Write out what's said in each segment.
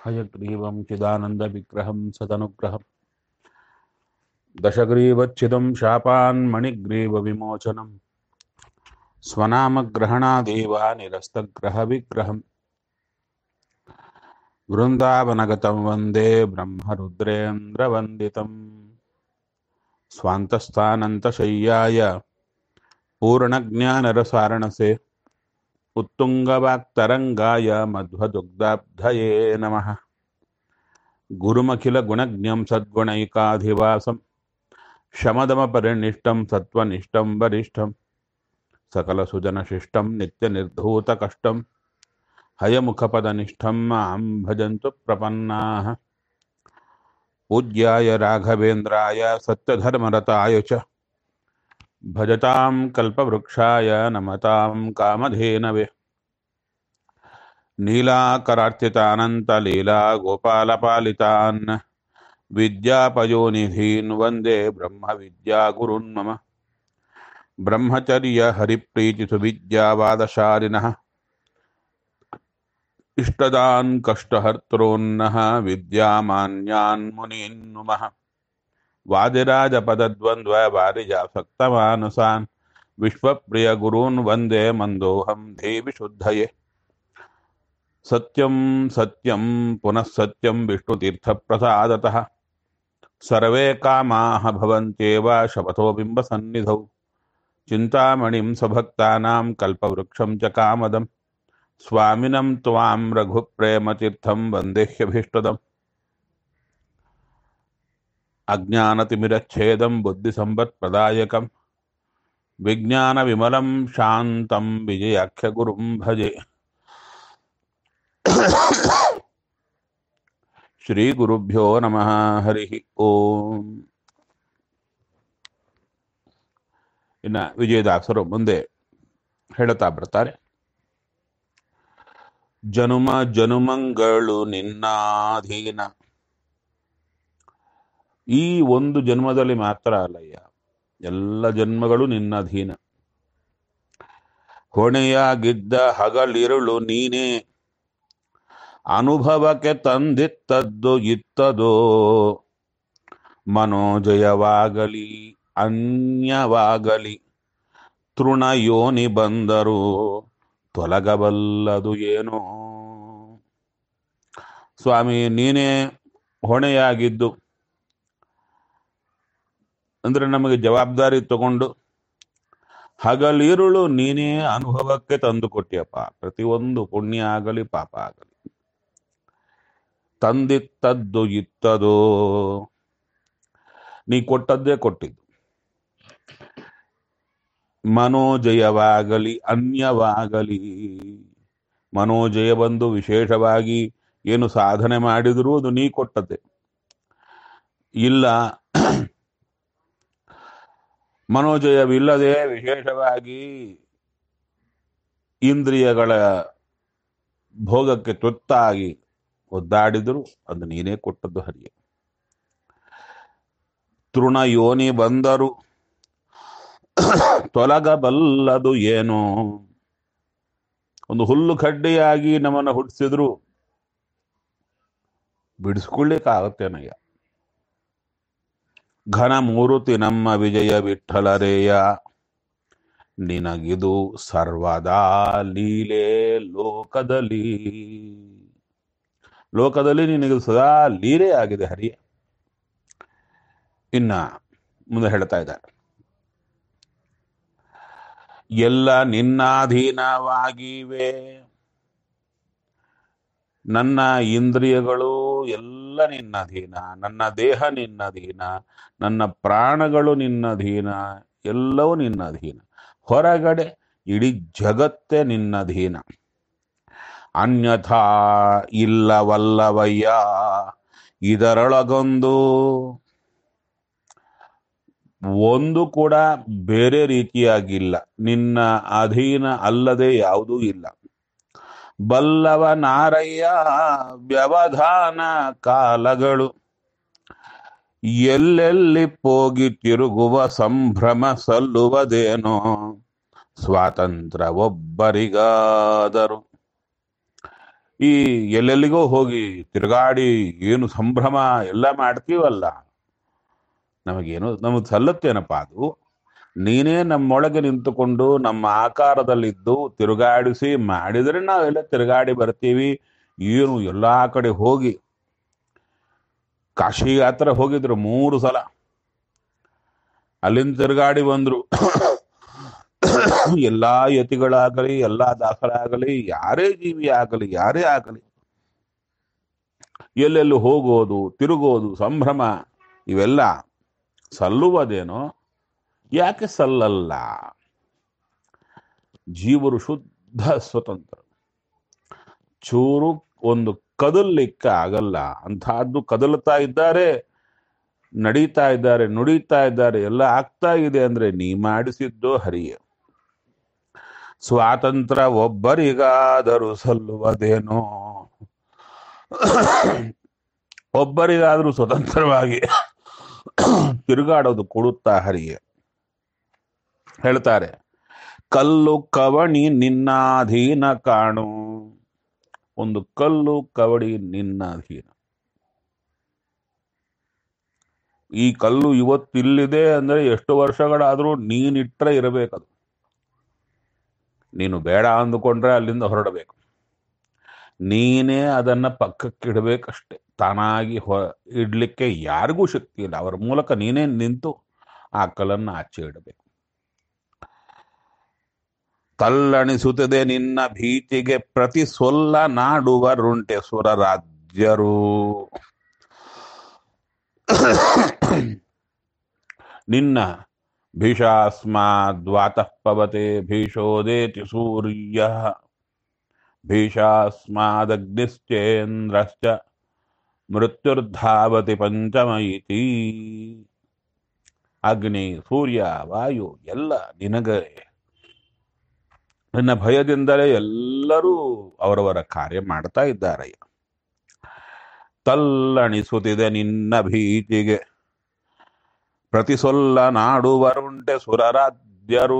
हयग्रीवं चिदानन्दविग्रहं सदनुग्रहम् दशग्रीवच्छिदं शापान्मणिग्रीवविमोचनं स्वनामग्रहणादेव निरस्तग्रहविग्रहम् वृन्दावनगतं वन्दे ब्रह्मरुद्रेन्द्रवन्दितम् स्वान्तस्थानन्तशय्याय पूर्णज्ञानरसारणसे उत्तुङ्गवाक्तरङ्गाय मध्वदुग्धाब्धये नमः गुरुमखिलगुणज्ञं सद्गुणैकाधिवासं शमदमपरिनिष्टं सत्त्वनिष्ठं वरिष्ठं सकलसुजनशिष्टं नित्यनिर्धूतकष्टं हयमुखपदनिष्ठं मां भजन्तु प्रपन्नाः पूज्याय राघवेन्द्राय सत्यधर्मरताय च भजतां कल्पवृक्षाय नमतां कामधेनवे नीलाकरार्चितानन्तलीला गोपालपालितान् विद्यापयोनिधीन् वन्दे ब्रह्मविद्यागुरुन् मम ब्रह्मचर्यहरिप्रीतिसुविद्यावादशालिनः इष्टदान् कष्टहर्तॄन्नः विद्यामान्यान् मुनीन् नुमः वादिराजपदद्वन्द्ववारिजासक्तमानसान् विश्वप्रियगुरून् वन्दे मन्दोऽहं देवि शुद्धये सत्यं सत्यं पुनः सत्यं विष्णुतीर्थप्रसादतः सर्वे कामाः भवन्त्येव शपथो बिम्बसन्निधौ चिन्तामणिं स्वभक्तानां कल्पवृक्षं च कामदं स्वामिनं त्वां रघुप्रेमतीर्थं वन्देह्यभीष्टदम् अज्ञानतिमिरच्छेदं बुद्धिसम्पत्प्रदायकं विज्ञानविमलं शान्तं विजयाख्यगुरुं भजे ಶ್ರೀಗುರುಭ್ಯೋ ನಮಃ ಹರಿ ಓಂ ಇನ್ನು ವಿಜಯದಾಸರು ಮುಂದೆ ಹೇಳುತ್ತಾ ಬರ್ತಾರೆ ಜನುಮ ಜನುಮಂಗಳು ನಿನ್ನಾಧೀನ ಈ ಒಂದು ಜನ್ಮದಲ್ಲಿ ಮಾತ್ರ ಅಲ್ಲಯ್ಯ ಎಲ್ಲ ಜನ್ಮಗಳು ನಿನ್ನಧೀನ ಹೊಣೆಯಾಗಿದ್ದ ಹಗಲಿರುಳು ನೀನೇ ಅನುಭವಕ್ಕೆ ತಂದಿತ್ತದ್ದು ಇತ್ತದೋ ಮನೋಜಯವಾಗಲಿ ಅನ್ಯವಾಗಲಿ ತೃಣ ಯೋನಿ ಬಂದರು ತೊಲಗಬಲ್ಲದು ಏನೋ ಸ್ವಾಮಿ ನೀನೇ ಹೊಣೆಯಾಗಿದ್ದು ಅಂದ್ರೆ ನಮಗೆ ಜವಾಬ್ದಾರಿ ತಗೊಂಡು ಹಗಲಿರುಳು ನೀನೇ ಅನುಭವಕ್ಕೆ ತಂದು ಕೊಟ್ಟಿಯಪ್ಪ ಪ್ರತಿಯೊಂದು ಪುಣ್ಯ ಆಗಲಿ ಪಾಪ ಆಗಲಿ ತಂದಿತ್ತದ್ದು ಇತ್ತದೋ ನೀ ಕೊಟ್ಟದ್ದೇ ಕೊಟ್ಟಿದ್ದು ಮನೋಜಯವಾಗಲಿ ಅನ್ಯವಾಗಲಿ ಮನೋಜಯ ಬಂದು ವಿಶೇಷವಾಗಿ ಏನು ಸಾಧನೆ ಮಾಡಿದರೂ ಅದು ನೀ ಕೊಟ್ಟದ್ದೇ ಇಲ್ಲ ಮನೋಜಯವಿಲ್ಲದೆ ವಿಶೇಷವಾಗಿ ಇಂದ್ರಿಯಗಳ ಭೋಗಕ್ಕೆ ತುತ್ತಾಗಿ ಒದ್ದಾಡಿದ್ರು ಅದು ನೀನೇ ಕೊಟ್ಟದ್ದು ಹರಿಯೇ ತೃಣ ಯೋನಿ ಬಂದರು ತೊಲಗಬಲ್ಲದು ಏನೋ ಒಂದು ಹುಲ್ಲು ಕಡ್ಡಿಯಾಗಿ ನಮ್ಮನ್ನು ಹುಟ್ಟಿಸಿದ್ರು ಬಿಡಿಸ್ಕೊಳ್ಳಿಕ್ಕಾಗತ್ತೇನಯ್ಯ ಘನ ಮೂರುತಿ ನಮ್ಮ ವಿಜಯ ವಿಠಲರೇಯ ನಿನಗಿದು ಸರ್ವದಾ ಲೀಲೆ ಲೋಕದಲ್ಲಿ ಲೋಕದಲ್ಲಿ ನಿನಗೆ ಸದಾ ಲೀಲೆ ಆಗಿದೆ ಹರಿಯೇ ಇನ್ನ ಮುಂದೆ ಹೇಳ್ತಾ ಇದ್ದಾರೆ ಎಲ್ಲ ನಿನ್ನಾಧೀನವಾಗಿವೆ ನನ್ನ ಇಂದ್ರಿಯಗಳು ಎಲ್ಲ ನಿನ್ನಧೀನ ನನ್ನ ದೇಹ ನಿನ್ನಧೀನ ನನ್ನ ಪ್ರಾಣಗಳು ನಿನ್ನಧೀನ ಎಲ್ಲವೂ ನಿನ್ನಧೀನ ಹೊರಗಡೆ ಇಡೀ ಜಗತ್ತೇ ನಿನ್ನಧೀನ ಅನ್ಯಥಾ ಇಲ್ಲವಲ್ಲವಯ್ಯ ಇದರೊಳಗೊಂದು ಒಂದು ಕೂಡ ಬೇರೆ ರೀತಿಯಾಗಿಲ್ಲ ನಿನ್ನ ಅಧೀನ ಅಲ್ಲದೆ ಯಾವುದೂ ಇಲ್ಲ ಬಲ್ಲವ ನಾರಯ್ಯ ವ್ಯವಧಾನ ಕಾಲಗಳು ಎಲ್ಲೆಲ್ಲಿ ಹೋಗಿ ತಿರುಗುವ ಸಂಭ್ರಮ ಸಲ್ಲುವುದೇನೋ ಸ್ವಾತಂತ್ರ್ಯ ಒಬ್ಬರಿಗಾದರು ಈ ಎಲ್ಲೆಲ್ಲಿಗೋ ಹೋಗಿ ತಿರುಗಾಡಿ ಏನು ಸಂಭ್ರಮ ಎಲ್ಲ ಮಾಡ್ತೀವಲ್ಲ ನಮಗೇನು ನಮಗೆ ಸಲ್ಲತ್ತೇನಪ್ಪ ಅದು ನೀನೇ ನಮ್ಮೊಳಗೆ ನಿಂತುಕೊಂಡು ನಮ್ಮ ಆಕಾರದಲ್ಲಿದ್ದು ತಿರುಗಾಡಿಸಿ ಮಾಡಿದರೆ ನಾವೆಲ್ಲ ತಿರುಗಾಡಿ ಬರ್ತೀವಿ ಏನು ಎಲ್ಲಾ ಕಡೆ ಹೋಗಿ ಕಾಶಿ ಯಾತ್ರೆ ಹೋಗಿದ್ರು ಮೂರು ಸಲ ಅಲ್ಲಿಂದ ತಿರುಗಾಡಿ ಬಂದ್ರು ಎಲ್ಲಾ ಯತಿಗಳಾಗಲಿ ಎಲ್ಲಾ ದಾಸರಾಗಲಿ ಯಾರೇ ಜೀವಿ ಆಗಲಿ ಯಾರೇ ಆಗಲಿ ಎಲ್ಲೆಲ್ಲಿ ಹೋಗೋದು ತಿರುಗೋದು ಸಂಭ್ರಮ ಇವೆಲ್ಲ ಸಲ್ಲುವುದೇನೋ ಯಾಕೆ ಸಲ್ಲಲ್ಲ ಜೀವರು ಶುದ್ಧ ಸ್ವತಂತ್ರ ಚೂರು ಒಂದು ಕದಲಿಕ್ಕೆ ಆಗಲ್ಲ ಅಂತಹದ್ದು ಕದಲ್ತಾ ಇದ್ದಾರೆ ನಡೀತಾ ಇದ್ದಾರೆ ನುಡಿತಾ ಇದ್ದಾರೆ ಎಲ್ಲ ಆಗ್ತಾ ಇದೆ ಅಂದ್ರೆ ನೀ ಮಾಡಿಸಿದ್ದು ಹರಿಯೇ ಸ್ವಾತಂತ್ರ್ಯ ಒಬ್ಬರಿಗಾದರೂ ಸಲ್ಲುವುದೇನೋ ಒಬ್ಬರಿಗಾದರೂ ಸ್ವತಂತ್ರವಾಗಿ ತಿರುಗಾಡೋದು ಕೊಡುತ್ತಾ ಹರಿಯೇ ಹೇಳ್ತಾರೆ ಕಲ್ಲು ಕವಣಿ ನಿನ್ನಾಧೀನ ಕಾಣು ಒಂದು ಕಲ್ಲು ಕವಡಿ ನಿನ್ನಾಧೀನ ಈ ಕಲ್ಲು ಇವತ್ತಿಲ್ಲಿದೆ ಅಂದ್ರೆ ಎಷ್ಟು ವರ್ಷಗಳಾದರೂ ನೀನಿಟ್ರೆ ಇರಬೇಕದು ನೀನು ಬೇಡ ಅಂದುಕೊಂಡ್ರೆ ಅಲ್ಲಿಂದ ಹೊರಡಬೇಕು ನೀನೇ ಅದನ್ನ ಪಕ್ಕಕ್ಕಿಡಬೇಕಷ್ಟೆ ತಾನಾಗಿ ಹೊ ಇಡ್ಲಿಕ್ಕೆ ಯಾರಿಗೂ ಶಕ್ತಿ ಇಲ್ಲ ಅವರ ಮೂಲಕ ನೀನೇ ನಿಂತು ಆ ಕಲ್ಲನ್ನು ಆಚೆ ಇಡಬೇಕು ತಲ್ಲಣಿಸುತ್ತದೆ ನಿನ್ನ ಭೀತಿಗೆ ಪ್ರತಿ ಸೊಲ್ಲ ನಾಡುವರುಂಟೆ ಸುರ ರಾಜ್ಯರು ನಿನ್ನ ಭೀಷಾಸ್ಮಾದ್ವಾತಃ ಪವತೆ ಭೀಷೋದೇತಿ ಸೂರ್ಯ ಭೀಷಾಸ್ಮಾದಗ್ನಿಶ್ಚೇಂದ್ರಶ್ಚ ಮೃತ್ಯುರ್ಧಾವತಿ ಪಂಚಮ ಇತಿ ಅಗ್ನಿ ಸೂರ್ಯ ವಾಯು ಎಲ್ಲ ನಿನಗೆ ನಿನ್ನ ಭಯದಿಂದಲೇ ಎಲ್ಲರೂ ಅವರವರ ಕಾರ್ಯ ಮಾಡ್ತಾ ಇದ್ದಾರೆ ತಲ್ಲಣಿಸುತ್ತಿದೆ ನಿನ್ನ ಭೀತಿಗೆ ಪ್ರತಿ ಸೊಲ್ಲ ನಾಡುವರುಂಟೆ ಸುರರಾಧ್ಯರು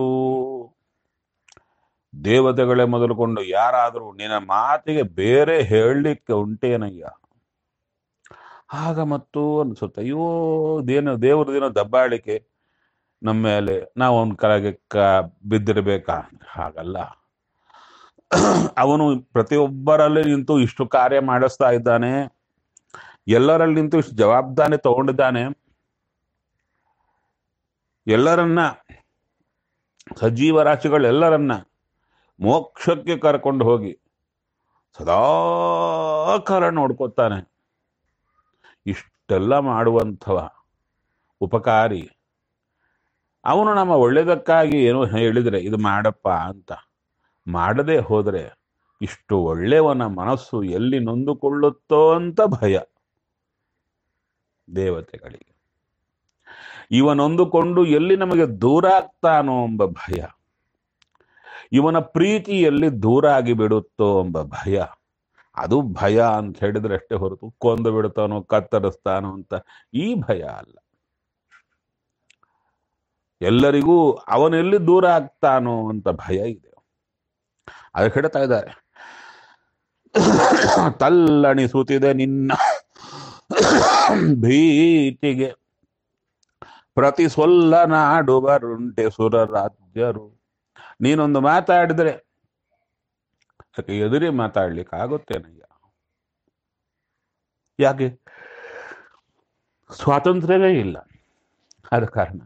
ದೇವತೆಗಳೇ ಮೊದಲುಕೊಂಡು ಯಾರಾದರೂ ನಿನ್ನ ಮಾತಿಗೆ ಬೇರೆ ಹೇಳಲಿಕ್ಕೆ ಉಂಟೇನಯ್ಯ ಆಗ ಮತ್ತು ಅನ್ಸುತ್ತೆ ಅಯ್ಯೋ ಇದೇನು ದೇವ್ರದೇನೋ ದಬ್ಬಾಳಿಕೆ ನಮ್ಮ ಮೇಲೆ ನಾವು ಅವನ ಕರೆಗೆ ಕ ಬಿದ್ದಿರ್ಬೇಕಾ ಹಾಗಲ್ಲ ಅವನು ಪ್ರತಿಯೊಬ್ಬರಲ್ಲಿ ನಿಂತು ಇಷ್ಟು ಕಾರ್ಯ ಮಾಡಿಸ್ತಾ ಇದ್ದಾನೆ ಎಲ್ಲರಲ್ಲಿ ನಿಂತು ಇಷ್ಟು ಜವಾಬ್ದಾರಿ ತಗೊಂಡಿದ್ದಾನೆ ಎಲ್ಲರನ್ನ ಸಜೀವ ರಾಶಿಗಳೆಲ್ಲರನ್ನ ಮೋಕ್ಷಕ್ಕೆ ಕರ್ಕೊಂಡು ಹೋಗಿ ಸದಾ ಕಾಲ ನೋಡ್ಕೊತಾನೆ ಇಷ್ಟೆಲ್ಲ ಮಾಡುವಂಥವ ಉಪಕಾರಿ ಅವನು ನಮ್ಮ ಒಳ್ಳೇದಕ್ಕಾಗಿ ಏನೋ ಹೇಳಿದ್ರೆ ಇದು ಮಾಡಪ್ಪ ಅಂತ ಮಾಡದೆ ಹೋದರೆ ಇಷ್ಟು ಒಳ್ಳೆಯವನ ಮನಸ್ಸು ಎಲ್ಲಿ ನೊಂದುಕೊಳ್ಳುತ್ತೋ ಅಂತ ಭಯ ದೇವತೆಗಳಿಗೆ ಇವನೊಂದುಕೊಂಡು ಎಲ್ಲಿ ನಮಗೆ ದೂರ ಆಗ್ತಾನೋ ಎಂಬ ಭಯ ಇವನ ಪ್ರೀತಿಯಲ್ಲಿ ದೂರ ಆಗಿ ಬಿಡುತ್ತೋ ಎಂಬ ಭಯ ಅದು ಭಯ ಅಂತ ಹೇಳಿದ್ರೆ ಅಷ್ಟೇ ಹೊರತು ಕೊಂದು ಬಿಡ್ತಾನೋ ಕತ್ತರಿಸ್ತಾನೋ ಅಂತ ಈ ಭಯ ಅಲ್ಲ ಎಲ್ಲರಿಗೂ ಅವನೆಲ್ಲಿ ದೂರ ಆಗ್ತಾನೋ ಅಂತ ಭಯ ಇದೆ ಅದಕ್ಕೆ ಹೇಳ್ತಾ ಇದ್ದಾರೆ ತಲ್ಲಣಿಸುತ್ತಿದೆ ನಿನ್ನ ಭೀತಿಗೆ ಪ್ರತಿ ಸೊಲ್ಲ ನಾಡುವರುಂಟೆ ಸುರರಾಜ್ಯರು ನೀನೊಂದು ಮಾತಾಡಿದ್ರೆ ಅದಕ್ಕೆ ಎದುರಿ ಮಾತಾಡ್ಲಿಕ್ಕೆ ಆಗುತ್ತೇನಯ್ಯ ಯಾಕೆ ಸ್ವಾತಂತ್ರ್ಯವೇ ಇಲ್ಲ ಆದ ಕಾರಣ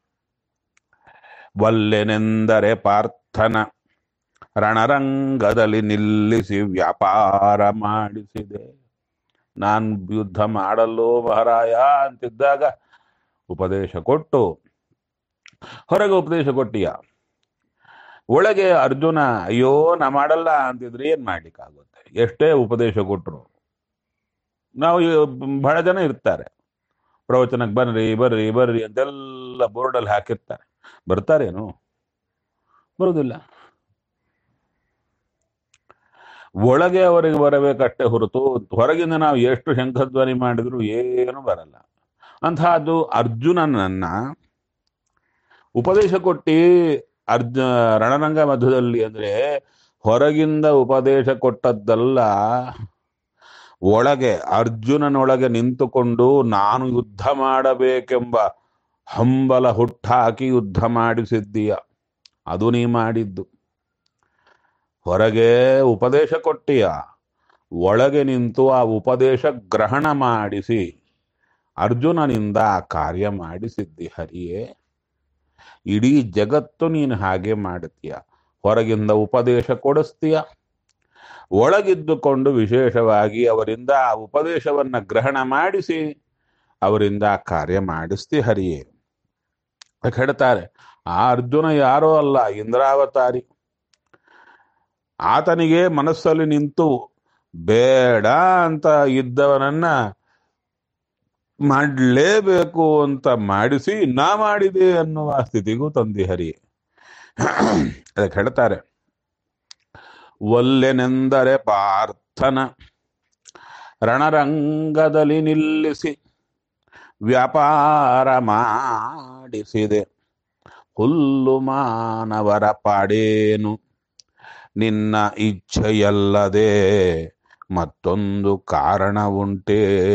ವಲ್ಲೆನೆಂದರೆ ಪಾರ್ಥನ ರಣರಂಗದಲ್ಲಿ ನಿಲ್ಲಿಸಿ ವ್ಯಾಪಾರ ಮಾಡಿಸಿದೆ ನಾನು ಯುದ್ಧ ಮಾಡಲ್ಲೋ ಮಹಾರಾಯ ಅಂತಿದ್ದಾಗ ಉಪದೇಶ ಕೊಟ್ಟು ಹೊರಗೆ ಉಪದೇಶ ಕೊಟ್ಟಿಯ ಒಳಗೆ ಅರ್ಜುನ ಅಯ್ಯೋ ನಾ ಮಾಡಲ್ಲ ಅಂತಿದ್ರೆ ಏನ್ ಮಾಡ್ಲಿಕ್ಕಾಗುತ್ತೆ ಎಷ್ಟೇ ಉಪದೇಶ ಕೊಟ್ಟರು ನಾವು ಇ- ಬಹಳ ಜನ ಇರ್ತಾರೆ ಪ್ರವಚನಕ್ಕೆ ಬರ್ರಿ ಬರ್ರಿ ಬರ್ರಿ ಅಂತೆಲ್ಲ ಬೋರ್ಡಲ್ಲಿ ಹಾಕಿರ್ತಾರೆ ಬರ್ತಾರೇನು ಬರುವುದಿಲ್ಲ ಒಳಗೆ ಅವರಿಗೆ ಬರಬೇಕಷ್ಟೇ ಹೊರತು ಹೊರಗಿಂದ ನಾವು ಎಷ್ಟು ಶಂಖಧ್ವನಿ ಮಾಡಿದ್ರು ಏನು ಬರಲ್ಲ ಅಂತಹದ್ದು ಅರ್ಜುನನನ್ನ ಉಪದೇಶ ಕೊಟ್ಟಿ ಅರ್ಜು ರಣರಂಗ ಮಧ್ಯದಲ್ಲಿ ಅಂದ್ರೆ ಹೊರಗಿಂದ ಉಪದೇಶ ಕೊಟ್ಟದ್ದಲ್ಲ ಒಳಗೆ ಅರ್ಜುನನೊಳಗೆ ನಿಂತುಕೊಂಡು ನಾನು ಯುದ್ಧ ಮಾಡಬೇಕೆಂಬ ಹಂಬಲ ಹುಟ್ಟಾಕಿ ಯುದ್ಧ ಮಾಡಿಸಿದ್ದೀಯ ಅದು ನೀ ಮಾಡಿದ್ದು ಹೊರಗೆ ಉಪದೇಶ ಕೊಟ್ಟಿಯ ಒಳಗೆ ನಿಂತು ಆ ಉಪದೇಶ ಗ್ರಹಣ ಮಾಡಿಸಿ ಅರ್ಜುನನಿಂದ ಆ ಕಾರ್ಯ ಮಾಡಿಸಿದ್ದಿ ಹರಿಯೇ ಇಡೀ ಜಗತ್ತು ನೀನು ಹಾಗೆ ಮಾಡುತ್ತೀಯ ಹೊರಗಿಂದ ಉಪದೇಶ ಕೊಡಿಸ್ತೀಯ ಒಳಗಿದ್ದುಕೊಂಡು ವಿಶೇಷವಾಗಿ ಅವರಿಂದ ಆ ಉಪದೇಶವನ್ನ ಗ್ರಹಣ ಮಾಡಿಸಿ ಅವರಿಂದ ಆ ಕಾರ್ಯ ಮಾಡಿಸ್ತಿ ಹರಿಯೇ ಅದಕ್ಕೆ ಹೇಳ್ತಾರೆ ಆ ಅರ್ಜುನ ಯಾರೋ ಅಲ್ಲ ಇಂದ್ರಾವತಾರಿ ಆತನಿಗೆ ಮನಸ್ಸಲ್ಲಿ ನಿಂತು ಬೇಡ ಅಂತ ಇದ್ದವನನ್ನ ಮಾಡಲೇಬೇಕು ಅಂತ ಮಾಡಿಸಿ ನಾ ಮಾಡಿದೆ ಅನ್ನುವ ಸ್ಥಿತಿಗೂ ತಂದಿ ಹರಿ ಅದಕ್ಕೆ ಹೇಳ್ತಾರೆ ಒಲ್ಲೆನೆಂದರೆ ಪಾರ್ಥನ ರಣರಂಗದಲ್ಲಿ ನಿಲ್ಲಿಸಿ ವ್ಯಾಪಾರ ಮಾಡಿಸಿದೆ ಹುಲ್ಲು ಮಾನವರ ಪಾಡೇನು ನಿನ್ನ ಇಚ್ಛೆಯಲ್ಲದೆ ಮತ್ತೊಂದು ಕಾರಣ ಉಂಟೇ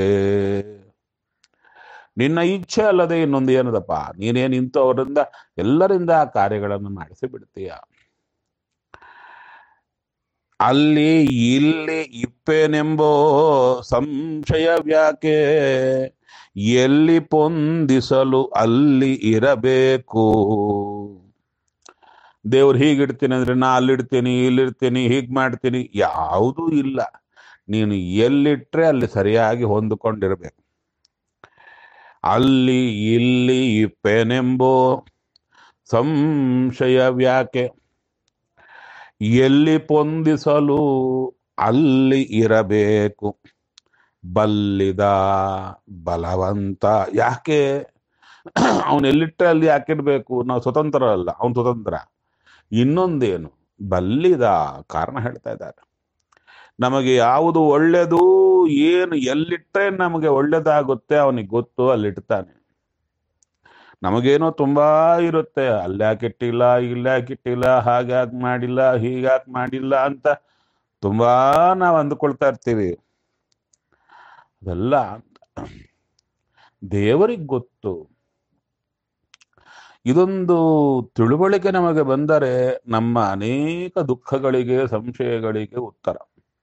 ನಿನ್ನ ಇಚ್ಛೆ ಅಲ್ಲದೆ ಇನ್ನೊಂದು ಏನದಪ್ಪ ನೀನೇ ನಿಂತು ಅವರಿಂದ ಎಲ್ಲರಿಂದ ಆ ಕಾರ್ಯಗಳನ್ನು ಮಾಡಿಸಿ ಬಿಡ್ತೀಯ ಅಲ್ಲಿ ಇಲ್ಲಿ ಇಪ್ಪೇನೆಂಬೋ ಸಂಶಯವ್ಯಾಕೆ ಎಲ್ಲಿ ಪೊಂದಿಸಲು ಅಲ್ಲಿ ಇರಬೇಕು ದೇವ್ರು ಹೀಗಿಡ್ತೀನಿ ಅಂದ್ರೆ ನಾ ಅಲ್ಲಿಡ್ತೀನಿ ಇಲ್ಲಿಡ್ತೀನಿ ಹೀಗ್ ಮಾಡ್ತೀನಿ ಯಾವುದೂ ಇಲ್ಲ ನೀನು ಎಲ್ಲಿಟ್ರೆ ಅಲ್ಲಿ ಸರಿಯಾಗಿ ಹೊಂದಿಕೊಂಡಿರ್ಬೇಕು ಅಲ್ಲಿ ಇಲ್ಲಿ ಇಪ್ಪೆನೆಂಬೋ ಸಂಶಯವ್ಯಾಕೆ ಎಲ್ಲಿ ಪೊಂದಿಸಲು ಅಲ್ಲಿ ಇರಬೇಕು ಬಲ್ಲಿದ ಬಲವಂತ ಯಾಕೆ ಅವನು ಎಲ್ಲಿಟ್ಟರೆ ಅಲ್ಲಿ ಯಾಕಿಡ್ಬೇಕು ನಾವು ಸ್ವತಂತ್ರ ಅಲ್ಲ ಅವನು ಸ್ವತಂತ್ರ ಇನ್ನೊಂದೇನು ಬಲ್ಲಿದ ಕಾರಣ ಹೇಳ್ತಾ ಇದ್ದಾರೆ ನಮಗೆ ಯಾವುದು ಒಳ್ಳೆಯದು ಏನು ಎಲ್ಲಿಟ್ಟರೆ ನಮಗೆ ಒಳ್ಳೇದಾಗುತ್ತೆ ಅವನಿಗೆ ಗೊತ್ತು ಅಲ್ಲಿಡ್ತಾನೆ ನಮಗೇನೋ ತುಂಬಾ ಇರುತ್ತೆ ಅಲ್ಯಾಕಿಟ್ಟಿಲ್ಲ ಇಲ್ಯಾಕಿಟ್ಟಿಲ್ಲ ಹಾಗ್ಯಾಕ್ ಮಾಡಿಲ್ಲ ಹೀಗ್ಯಾಕ್ ಮಾಡಿಲ್ಲ ಅಂತ ತುಂಬಾ ನಾವು ಅಂದುಕೊಳ್ತಾ ಇರ್ತೀವಿ ಅದೆಲ್ಲ ದೇವರಿಗೆ ಗೊತ್ತು ಇದೊಂದು ತಿಳುವಳಿಕೆ ನಮಗೆ ಬಂದರೆ ನಮ್ಮ ಅನೇಕ ದುಃಖಗಳಿಗೆ ಸಂಶಯಗಳಿಗೆ ಉತ್ತರ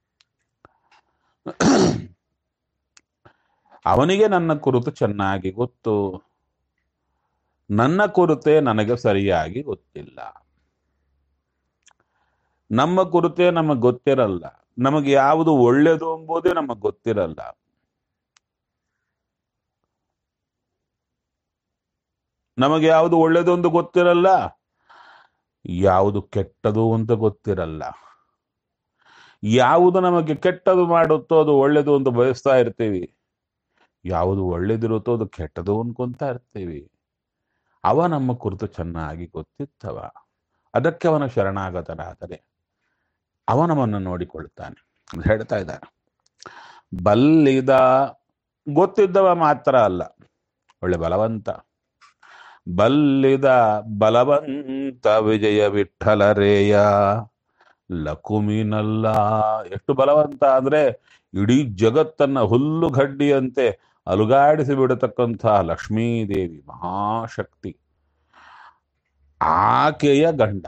ಅವನಿಗೆ ನನ್ನ ಕುರಿತು ಚೆನ್ನಾಗಿ ಗೊತ್ತು ನನ್ನ ಕುರಿತೆ ನನಗೆ ಸರಿಯಾಗಿ ಗೊತ್ತಿಲ್ಲ ನಮ್ಮ ಕುರಿತೆ ನಮಗೆ ಗೊತ್ತಿರಲ್ಲ ನಮಗೆ ಯಾವುದು ಒಳ್ಳೆಯದು ಎಂಬುದೇ ನಮಗೆ ಗೊತ್ತಿರಲ್ಲ ನಮಗೆ ಯಾವುದು ಒಳ್ಳೆಯದು ಅಂತ ಗೊತ್ತಿರಲ್ಲ ಯಾವುದು ಕೆಟ್ಟದು ಅಂತ ಗೊತ್ತಿರಲ್ಲ ಯಾವುದು ನಮಗೆ ಕೆಟ್ಟದು ಮಾಡುತ್ತೋ ಅದು ಒಳ್ಳೆಯದು ಅಂತ ಬಯಸ್ತಾ ಇರ್ತೀವಿ ಯಾವುದು ಒಳ್ಳೇದಿರುತ್ತೋ ಅದು ಕೆಟ್ಟದು ಅನ್ಕೊಂತಾ ಇರ್ತೀವಿ ಅವ ನಮ್ಮ ಕುರಿತು ಚೆನ್ನಾಗಿ ಗೊತ್ತಿತ್ತವ ಅದಕ್ಕೆ ಅವನ ಶರಣಾಗತನಾದರೆ ಅವ ನಮ್ಮನ್ನು ನೋಡಿಕೊಳ್ತಾನೆ ಅಂತ ಹೇಳ್ತಾ ಇದ್ದಾನೆ ಬಲ್ಲಿದ ಗೊತ್ತಿದ್ದವ ಮಾತ್ರ ಅಲ್ಲ ಒಳ್ಳೆ ಬಲವಂತ ಬಲ್ಲಿದ ಬಲವಂತ ವಿಜಯ ವಿಠಲರೇಯ ಲಕುಮಿನಲ್ಲ ಎಷ್ಟು ಬಲವಂತ ಅಂದ್ರೆ ಇಡೀ ಜಗತ್ತನ್ನ ಹುಲ್ಲು ಗಡ್ಡಿಯಂತೆ ಅಲುಗಾಡಿಸಿ ಬಿಡತಕ್ಕಂಥ ಲಕ್ಷ್ಮೀದೇವಿ ಮಹಾಶಕ್ತಿ ಆಕೆಯ ಗಂಡ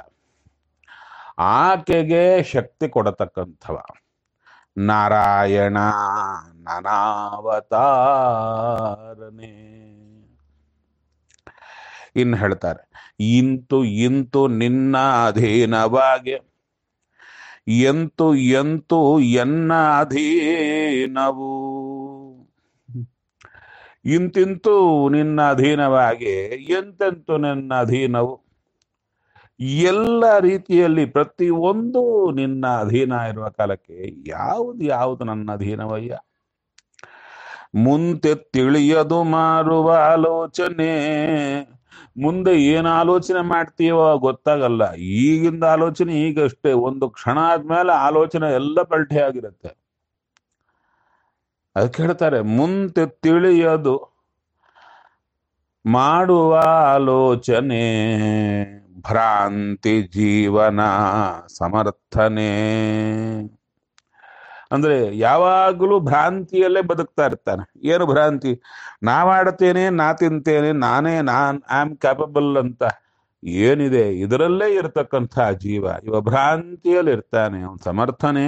ಆಕೆಗೆ ಶಕ್ತಿ ಕೊಡತಕ್ಕಂಥವ ನಾರಾಯಣ ನನಾವತಾರನೆ ಇನ್ನು ಹೇಳ್ತಾರೆ ಇಂತು ಇಂತು ನಿನ್ನ ಅಧೀನವಾಗಿ ಎಂತು ಎಂತು ಎನ್ನ ಅಧೀನವು ಇಂತಿಂತು ನಿನ್ನ ಅಧೀನವಾಗಿ ಎಂತೆಂತು ನಿನ್ನ ಅಧೀನವು ಎಲ್ಲ ರೀತಿಯಲ್ಲಿ ಪ್ರತಿಯೊಂದು ನಿನ್ನ ಅಧೀನ ಇರುವ ಕಾಲಕ್ಕೆ ಯಾವುದು ಯಾವುದು ನನ್ನ ಅಧೀನವಯ್ಯ ಮುಂದೆ ತಿಳಿಯದು ಮಾರುವ ಆಲೋಚನೆ ಮುಂದೆ ಏನು ಆಲೋಚನೆ ಮಾಡ್ತೀವೋ ಗೊತ್ತಾಗಲ್ಲ ಈಗಿಂದ ಆಲೋಚನೆ ಈಗಷ್ಟೇ ಒಂದು ಕ್ಷಣ ಆದ್ಮೇಲೆ ಆಲೋಚನೆ ಎಲ್ಲ ಪಲ್ಟೆ ಆಗಿರುತ್ತೆ ಅದಕ್ಕೆ ಹೇಳ್ತಾರೆ ಮುಂದೆ ತಿಳಿಯದು ಮಾಡುವ ಆಲೋಚನೆ ಭ್ರಾಂತಿ ಜೀವನ ಸಮರ್ಥನೆ ಅಂದ್ರೆ ಯಾವಾಗಲೂ ಭ್ರಾಂತಿಯಲ್ಲೇ ಬದುಕ್ತಾ ಇರ್ತಾನೆ ಏನು ಭ್ರಾಂತಿ ನಾ ಮಾಡ್ತೇನೆ ನಾ ತಿಂತೇನೆ ನಾನೇ ನಾನ್ ಐ ಆಮ್ ಕ್ಯಾಪಬಲ್ ಅಂತ ಏನಿದೆ ಇದರಲ್ಲೇ ಇರತಕ್ಕಂಥ ಜೀವ ಇವ ಭ್ರಾಂತಿಯಲ್ಲಿ ಇರ್ತಾನೆ ಅವನು ಸಮರ್ಥನೆ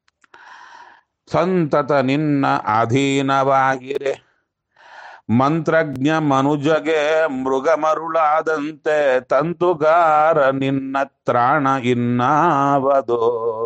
ಸಂತತ ನಿನ್ನ ಅಧೀನವಾಗಿರೆ ಮಂತ್ರಜ್ಞ ಮನುಜಗೆ ಮೃಗ ಮರುಳಾದಂತೆ ತಂತುಗಾರ ನಿನ್ನ ತ್ರಾಣ ಇನ್ನಾವದೋ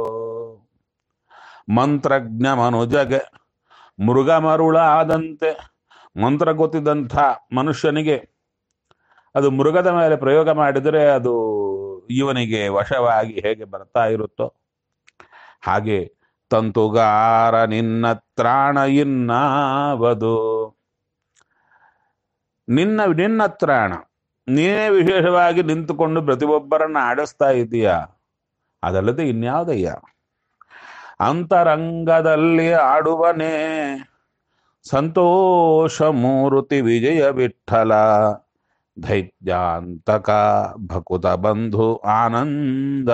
ಮಂತ್ರಜ್ಞ ಮನುಜಗೆ ಮೃಗ ಮರುಳಾದಂತೆ ಮಂತ್ರ ಗೊತ್ತಿದ್ದಂಥ ಮನುಷ್ಯನಿಗೆ ಅದು ಮೃಗದ ಮೇಲೆ ಪ್ರಯೋಗ ಮಾಡಿದರೆ ಅದು ಇವನಿಗೆ ವಶವಾಗಿ ಹೇಗೆ ಬರ್ತಾ ಇರುತ್ತೋ ಹಾಗೆ ತಂತುಗಾರ ನಿನ್ನ ತ್ರಾಣ ಇನ್ನಾವದು ನಿನ್ನ ನಿನ್ನ ತ್ರಾಣ ನೀನೇ ವಿಶೇಷವಾಗಿ ನಿಂತುಕೊಂಡು ಪ್ರತಿಯೊಬ್ಬರನ್ನ ಆಡಿಸ್ತಾ ಇದ್ದೀಯಾ ಅದಲ್ಲದೆ ಇನ್ಯಾವುದಯ್ಯ ಅಂತರಂಗದಲ್ಲಿ ಆಡುವನೇ ಸಂತೋಷ ಮೂರುತಿ ವಿಜಯ ವಿಠಲ ದೈತ್ಯಾಂತಕ ಭಕುತ ಬಂಧು ಆನಂದ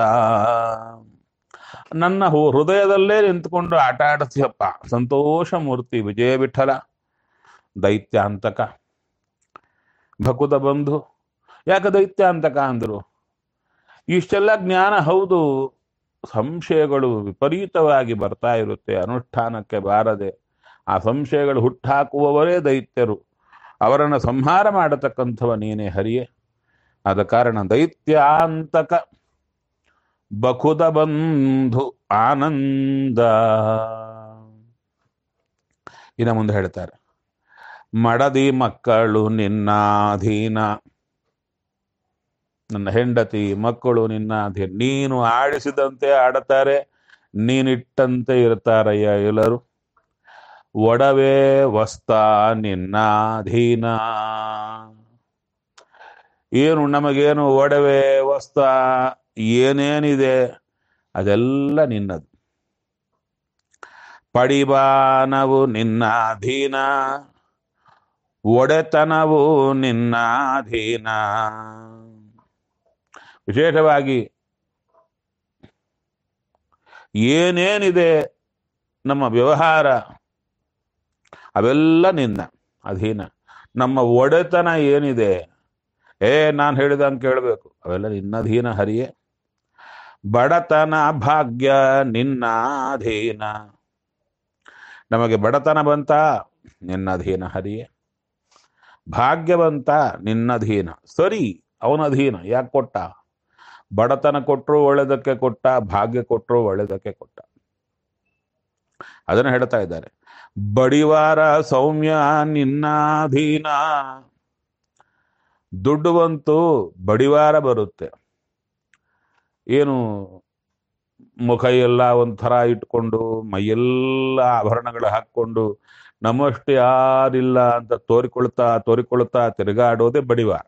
ನನ್ನ ಹು- ಹೃದಯದಲ್ಲೇ ನಿಂತ್ಕೊಂಡು ಆಟ ಆಡ್ತೀಯಪ್ಪ ಸಂತೋಷ ಮೂರ್ತಿ ವಿಜಯ ವಿಠಲ ದೈತ್ಯಾಂತಕ ಭಕುತ ಬಂಧು ಯಾಕೆ ದೈತ್ಯಾಂತಕ ಅಂದ್ರು ಇಷ್ಟೆಲ್ಲ ಜ್ಞಾನ ಹೌದು ಸಂಶಯಗಳು ವಿಪರೀತವಾಗಿ ಬರ್ತಾ ಇರುತ್ತೆ ಅನುಷ್ಠಾನಕ್ಕೆ ಬಾರದೆ ಆ ಸಂಶಯಗಳು ಹುಟ್ಟಾಕುವವರೇ ದೈತ್ಯರು ಅವರನ್ನು ಸಂಹಾರ ಮಾಡತಕ್ಕಂಥವ ನೀನೇ ಹರಿಯೇ ಆದ ಕಾರಣ ದೈತ್ಯಾಂತಕ ಬಕುದ ಬಂಧು ಆನಂದ ಇನ್ನು ಮುಂದೆ ಹೇಳ್ತಾರೆ ಮಡದಿ ಮಕ್ಕಳು ನಿನ್ನಾಧೀನ ನನ್ನ ಹೆಂಡತಿ ಮಕ್ಕಳು ನಿನ್ನ ಅಧೀನ ನೀನು ಆಡಿಸಿದಂತೆ ಆಡುತ್ತಾರೆ ನೀನಿಟ್ಟಂತೆ ಇರ್ತಾರಯ್ಯ ಎಲ್ಲರೂ ಒಡವೆ ವಸ್ತ ನಿನ್ನಾಧೀನ ಏನು ನಮಗೇನು ಒಡವೆ ವಸ್ತ ಏನೇನಿದೆ ಅದೆಲ್ಲ ನಿನ್ನದು ಪಡಿಬಾನವು ನಿನ್ನಾಧೀನ ಒಡೆತನವು ನಿನ್ನಾಧೀನ ವಿಶೇಷವಾಗಿ ಏನೇನಿದೆ ನಮ್ಮ ವ್ಯವಹಾರ ಅವೆಲ್ಲ ನಿನ್ನ ಅಧೀನ ನಮ್ಮ ಒಡೆತನ ಏನಿದೆ ಏ ನಾನು ಹೇಳಿದಂಗೆ ಕೇಳಬೇಕು ಅವೆಲ್ಲ ನಿನ್ನ ಅಧೀನ ಹರಿಯೇ ಬಡತನ ಭಾಗ್ಯ ನಿನ್ನ ಅಧೀನ ನಮಗೆ ಬಡತನ ಬಂತ ನಿನ್ನ ಅಧೀನ ಹರಿಯೇ ಭಾಗ್ಯವಂತ ನಿನ್ನಧೀನ ಸರಿ ಅವನ ಅಧೀನ ಯಾಕೆ ಕೊಟ್ಟ ಬಡತನ ಕೊಟ್ಟರು ಒಳ್ಳೆದಕ್ಕೆ ಕೊಟ್ಟ ಭಾಗ್ಯ ಕೊಟ್ಟರು ಒಳ್ಳೆದಕ್ಕೆ ಕೊಟ್ಟ ಅದನ್ನ ಹೇಳ್ತಾ ಇದ್ದಾರೆ ಬಡಿವಾರ ಸೌಮ್ಯ ನಿನ್ನಾಧೀನ ದುಡ್ಡು ಬಂತು ಬಡಿವಾರ ಬರುತ್ತೆ ಏನು ಮುಖ ಎಲ್ಲ ಒಂಥರ ಇಟ್ಕೊಂಡು ಮೈಯೆಲ್ಲ ಆಭರಣಗಳು ಹಾಕ್ಕೊಂಡು ನಮ್ಮಷ್ಟು ಯಾರಿಲ್ಲ ಅಂತ ತೋರಿಕೊಳ್ತಾ ತೋರಿಕೊಳ್ತಾ ತಿರುಗಾಡೋದೇ ಬಡಿವಾರ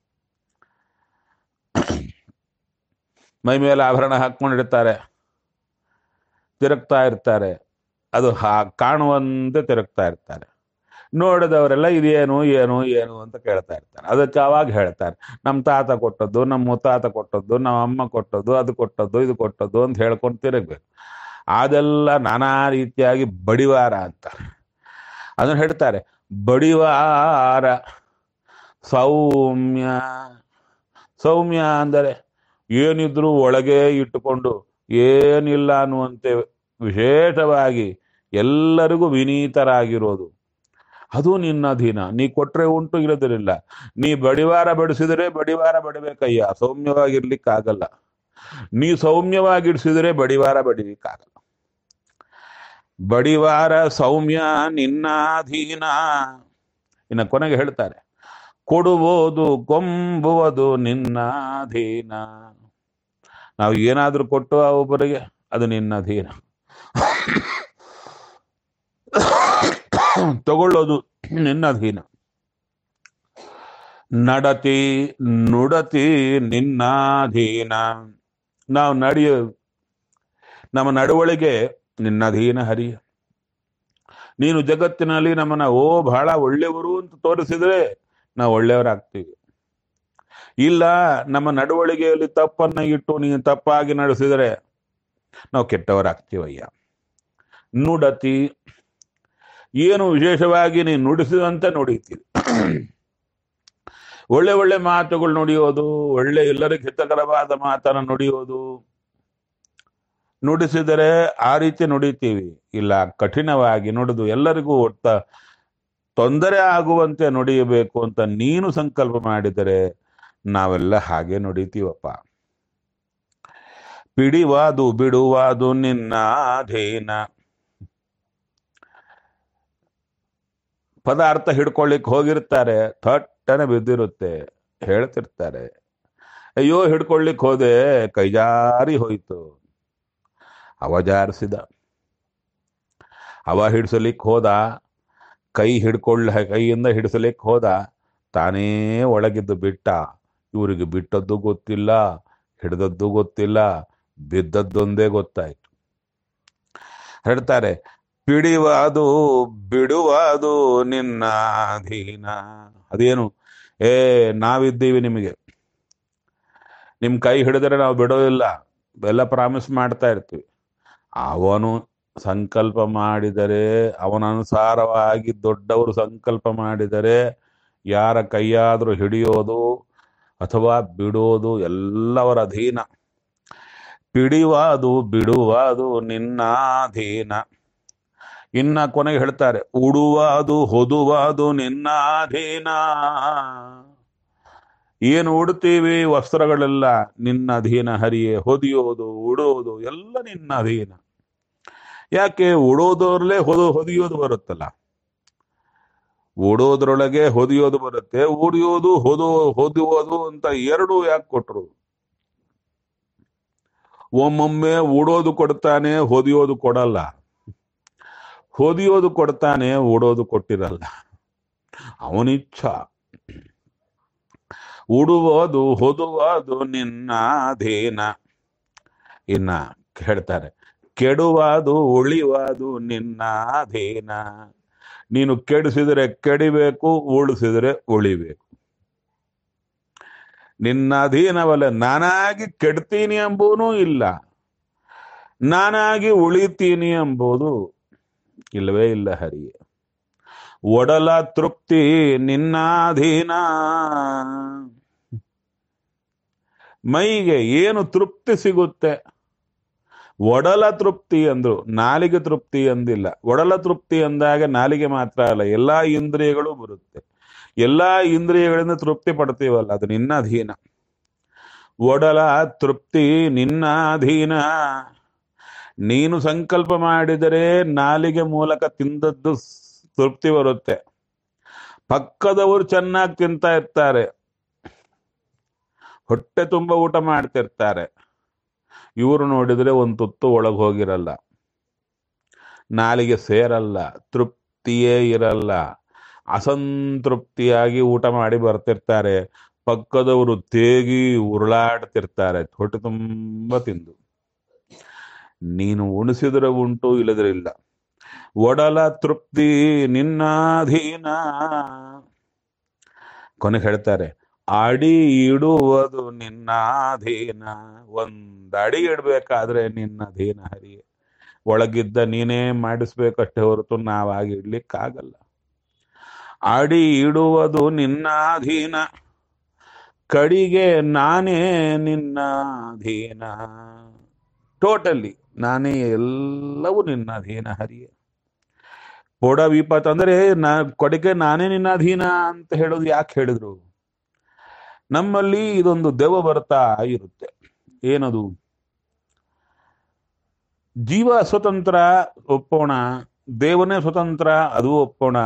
ಮೈ ಮೇಲೆ ಆಭರಣ ಹಾಕ್ಕೊಂಡಿರ್ತಾರೆ ತಿರುಗ್ತಾ ಇರ್ತಾರೆ ಅದು ಹಾ ಕಾಣುವಂತೆ ತಿರುಗ್ತಾ ಇರ್ತಾರೆ ನೋಡಿದವರೆಲ್ಲ ಇದೇನು ಏನು ಏನು ಅಂತ ಕೇಳ್ತಾ ಇರ್ತಾರೆ ಅದಕ್ಕೆ ಅವಾಗ ಹೇಳ್ತಾರೆ ನಮ್ಮ ತಾತ ಕೊಟ್ಟದ್ದು ನಮ್ಮ ಮುತ್ತಾತ ಕೊಟ್ಟದ್ದು ನಮ್ಮ ಅಮ್ಮ ಕೊಟ್ಟದ್ದು ಅದು ಕೊಟ್ಟದ್ದು ಇದು ಕೊಟ್ಟದ್ದು ಅಂತ ಹೇಳ್ಕೊಂಡು ತಿರುಗ್ಬೇಕು ಅದೆಲ್ಲ ನಾನಾ ರೀತಿಯಾಗಿ ಬಡಿವಾರ ಅಂತಾರೆ ಅದನ್ನು ಹೇಳ್ತಾರೆ ಬಡಿವಾರ ಸೌಮ್ಯ ಸೌಮ್ಯ ಅಂದರೆ ಏನಿದ್ರು ಒಳಗೆ ಇಟ್ಟುಕೊಂಡು ಏನಿಲ್ಲ ಅನ್ನುವಂತೆ ವಿಶೇಷವಾಗಿ ಎಲ್ಲರಿಗೂ ವಿನೀತರಾಗಿರೋದು ಅದು ನಿನ್ನ ಅಧೀನ ನೀ ಕೊಟ್ರೆ ಉಂಟು ಇರೋದಿಲ್ಲ ನೀ ಬಡಿವಾರ ಬಡಿಸಿದರೆ ಬಡಿವಾರ ಬಡಿಬೇಕಯ್ಯ ಸೌಮ್ಯವಾಗಿರ್ಲಿಕ್ಕಾಗಲ್ಲ ನೀ ಸೌಮ್ಯವಾಗಿಡಿಸಿದರೆ ಬಡಿವಾರ ಬಡಿಲಿಕ್ಕಾಗಲ್ಲ ಬಡಿವಾರ ಸೌಮ್ಯ ನಿನ್ನಾಧೀನ ಇನ್ನು ಕೊನೆಗೆ ಹೇಳ್ತಾರೆ ಕೊಡುವುದು ಕೊಂಬುವುದು ನಿನ್ನಾಧೀನ ನಾವು ಏನಾದ್ರೂ ಕೊಟ್ಟು ಆ ಒಬ್ಬರಿಗೆ ಅದು ನಿನ್ನ ಅಧೀನ ತಗೊಳ್ಳೋದು ನಿನ್ನ ಅಧೀನ ನಡತಿ ನುಡತಿ ನಿನ್ನಾಧೀನ ನಾವು ನಡೆಯ ನಮ್ಮ ನಡವಳಿಕೆ ನಿನ್ನಧೀನ ಹರಿಯ ನೀನು ಜಗತ್ತಿನಲ್ಲಿ ನಮ್ಮನ್ನ ಓ ಬಹಳ ಒಳ್ಳೆಯವರು ಅಂತ ತೋರಿಸಿದ್ರೆ ನಾವು ಒಳ್ಳೆಯವರಾಗ್ತೀವಿ ಇಲ್ಲ ನಮ್ಮ ನಡವಳಿಕೆಯಲ್ಲಿ ತಪ್ಪನ್ನ ಇಟ್ಟು ನೀನು ತಪ್ಪಾಗಿ ನಡೆಸಿದರೆ ನಾವು ಕೆಟ್ಟವರಾಗ್ತೀವಯ್ಯ ನುಡತಿ ಏನು ವಿಶೇಷವಾಗಿ ನೀನು ನುಡಿಸಿದಂತೆ ನುಡಿತೀವಿ ಒಳ್ಳೆ ಒಳ್ಳೆ ಮಾತುಗಳು ನುಡಿಯೋದು ಒಳ್ಳೆ ಎಲ್ಲರಿಗೂ ಹಿತಕರವಾದ ಮಾತನ್ನ ನುಡಿಯೋದು ನುಡಿಸಿದರೆ ಆ ರೀತಿ ನುಡಿತೀವಿ ಇಲ್ಲ ಕಠಿಣವಾಗಿ ನುಡಿದು ಎಲ್ಲರಿಗೂ ಒಟ್ಟ ತೊಂದರೆ ಆಗುವಂತೆ ನುಡಿಯಬೇಕು ಅಂತ ನೀನು ಸಂಕಲ್ಪ ಮಾಡಿದರೆ ನಾವೆಲ್ಲ ಹಾಗೆ ನುಡಿತೀವಪ್ಪ ಪಿಡಿವಾದು ಬಿಡುವಾದು ನಿನ್ನ ಅಧೀನ ಪದಾರ್ಥ ಹಿಡ್ಕೊಳ್ಳಿಕ್ ಹೋಗಿರ್ತಾರೆ ಥಟ್ಟನೆ ಬಿದ್ದಿರುತ್ತೆ ಹೇಳ್ತಿರ್ತಾರೆ ಅಯ್ಯೋ ಹಿಡ್ಕೊಳ್ಳಿಕ್ ಹೋದೆ ಕೈಜಾರಿ ಹೋಯ್ತು ಅವ ಜಾರಿಸಿದ ಅವ ಹಿಡ್ಸಲಿಕ್ ಹೋದ ಕೈ ಹಿಡ್ಕೊಳ್ಳ ಕೈಯಿಂದ ಹಿಡಿಸಲಿಕ್ಕೆ ಹೋದ ತಾನೇ ಒಳಗಿದ್ದು ಬಿಟ್ಟ ಇವರಿಗೆ ಬಿಟ್ಟದ್ದು ಗೊತ್ತಿಲ್ಲ ಹಿಡ್ದದ್ದು ಗೊತ್ತಿಲ್ಲ ಬಿದ್ದದ್ದೊಂದೇ ಗೊತ್ತಾಯ್ತು ಹೇಳ್ತಾರೆ ಪಿಡಿವಾದು ಬಿಡುವಾದು ನಿನ್ನ ಅಧೀನ ಅದೇನು ಏ ನಾವಿದ್ದೀವಿ ನಿಮಗೆ ನಿಮ್ ಕೈ ಹಿಡಿದ್ರೆ ನಾವು ಬಿಡೋದಿಲ್ಲ ಎಲ್ಲ ಪ್ರಾಮಿಸ್ ಮಾಡ್ತಾ ಇರ್ತೀವಿ ಅವನು ಸಂಕಲ್ಪ ಮಾಡಿದರೆ ಅವನ ಅನುಸಾರವಾಗಿ ದೊಡ್ಡವರು ಸಂಕಲ್ಪ ಮಾಡಿದರೆ ಯಾರ ಕೈಯಾದರೂ ಹಿಡಿಯೋದು ಅಥವಾ ಬಿಡೋದು ಎಲ್ಲವರ ಅಧೀನ ಪಿಡಿವಾದು ಬಿಡುವಾದು ನಿನ್ನ ಅಧೀನ ಇನ್ನ ಕೊನೆಗೆ ಹೇಳ್ತಾರೆ ಉಡುವಾದು ಹೊದುವಾದು ನಿನ್ನ ಅಧೀನ ಏನು ಉಡ್ತೀವಿ ವಸ್ತ್ರಗಳೆಲ್ಲ ನಿನ್ನ ಅಧೀನ ಹರಿಯೇ ಹೊದಿಯೋದು ಉಡೋದು ಎಲ್ಲ ನಿನ್ನ ಅಧೀನ ಯಾಕೆ ಉಡೋದ್ರಲ್ಲೇ ಹೊದು ಹೊದಿಯೋದು ಬರುತ್ತಲ್ಲ ಉಡೋದ್ರೊಳಗೆ ಹೊದಿಯೋದು ಬರುತ್ತೆ ಉಡಿಯೋದು ಹೊದು ಹೊದಿಯೋದು ಅಂತ ಎರಡು ಯಾಕೆ ಕೊಟ್ರು ಒಮ್ಮೊಮ್ಮೆ ಉಡೋದು ಕೊಡ್ತಾನೆ ಹೊದಿಯೋದು ಕೊಡಲ್ಲ ಹೊದಿಯೋದು ಕೊಡ್ತಾನೆ ಉಡೋದು ಕೊಟ್ಟಿರಲ್ಲ ಅವನಿಚ್ಛ ಉಡುವುದು ಹೊದುವುದು ನಿನ್ನ ಅಧೀನ ಇನ್ನ ಹೇಳ್ತಾರೆ ಕೆಡುವುದು ಉಳಿವಾದು ನಿನ್ನ ಅಧೀನ ನೀನು ಕೆಡಿಸಿದರೆ ಕೆಡಿಬೇಕು ಉಳಿಸಿದರೆ ಉಳಿಬೇಕು ನಿನ್ನ ಅಧೀನವಲ್ಲ ನಾನಾಗಿ ಕೆಡ್ತೀನಿ ಎಂಬೂನೂ ಇಲ್ಲ ನಾನಾಗಿ ಉಳಿತೀನಿ ಎಂಬುದು ಇಲ್ಲವೇ ಇಲ್ಲ ಹರಿಯೇ ಒಡಲ ತೃಪ್ತಿ ನಿನ್ನ ಅಧೀನ ಮೈಗೆ ಏನು ತೃಪ್ತಿ ಸಿಗುತ್ತೆ ಒಡಲ ತೃಪ್ತಿ ಅಂದ್ರು ನಾಲಿಗೆ ತೃಪ್ತಿ ಅಂದಿಲ್ಲ ಒಡಲ ತೃಪ್ತಿ ಅಂದಾಗ ನಾಲಿಗೆ ಮಾತ್ರ ಅಲ್ಲ ಎಲ್ಲಾ ಇಂದ್ರಿಯಗಳು ಬರುತ್ತೆ ಎಲ್ಲಾ ಇಂದ್ರಿಯಗಳಿಂದ ತೃಪ್ತಿ ಪಡ್ತೀವಲ್ಲ ಅದು ನಿನ್ನ ಅಧೀನ ಒಡಲ ತೃಪ್ತಿ ನಿನ್ನ ಅಧೀನ ನೀನು ಸಂಕಲ್ಪ ಮಾಡಿದರೆ ನಾಲಿಗೆ ಮೂಲಕ ತಿಂದದ್ದು ತೃಪ್ತಿ ಬರುತ್ತೆ ಪಕ್ಕದವರು ಚೆನ್ನಾಗಿ ತಿಂತಾ ಇರ್ತಾರೆ ಹೊಟ್ಟೆ ತುಂಬ ಊಟ ಮಾಡ್ತಿರ್ತಾರೆ ಇವರು ನೋಡಿದ್ರೆ ಒಂದು ತುತ್ತು ಒಳಗೆ ಹೋಗಿರಲ್ಲ ನಾಲಿಗೆ ಸೇರಲ್ಲ ತೃಪ್ತಿಯೇ ಇರಲ್ಲ ಅಸಂತೃಪ್ತಿಯಾಗಿ ಊಟ ಮಾಡಿ ಬರ್ತಿರ್ತಾರೆ ಪಕ್ಕದವರು ತೇಗಿ ಉರುಳಾಡ್ತಿರ್ತಾರೆ ಹೊಟ್ಟೆ ತುಂಬ ತಿಂದು ನೀನು ಉಣಿಸಿದ್ರೆ ಉಂಟು ಇಲ್ಲದ್ರೆ ಇಲ್ಲ ಒಡಲ ತೃಪ್ತಿ ನಿನ್ನಾಧೀನ ಕೊನೆ ಹೇಳ್ತಾರೆ ಅಡಿ ಇಡುವುದು ನಿನ್ನಾಧೀನ ಒಂದ್ ಅಡಿ ಇಡ್ಬೇಕಾದ್ರೆ ನಿನ್ನ ಅಧೀನ ಹರಿಯೇ ಒಳಗಿದ್ದ ನೀನೇ ಮಾಡಿಸ್ಬೇಕಷ್ಟೇ ಹೊರತು ನಾವಾಗಿ ಇಡ್ಲಿಕ್ಕಾಗಲ್ಲ ಅಡಿ ಇಡುವುದು ನಿನ್ನಾಧೀನ ಕಡಿಗೆ ನಾನೇ ನಿನ್ನ ಅಧೀನ ಟೋಟಲಿ ನಾನೇ ಎಲ್ಲವೂ ನಿನ್ನ ಅಧೀನ ಹರಿಯೇ ಪೊಡ ವಿಪತ್ ಅಂದ್ರೆ ನಾ ಕೊಡಿಗೆ ನಾನೇ ನಿನ್ನ ಅಧೀನ ಅಂತ ಹೇಳೋದು ಯಾಕೆ ಹೇಳಿದ್ರು ನಮ್ಮಲ್ಲಿ ಇದೊಂದು ದೆವ್ವ ಬರ್ತಾ ಇರುತ್ತೆ ಏನದು ಜೀವ ಸ್ವತಂತ್ರ ಒಪ್ಪೋಣ ದೇವನೇ ಸ್ವತಂತ್ರ ಅದು ಒಪ್ಪೋಣ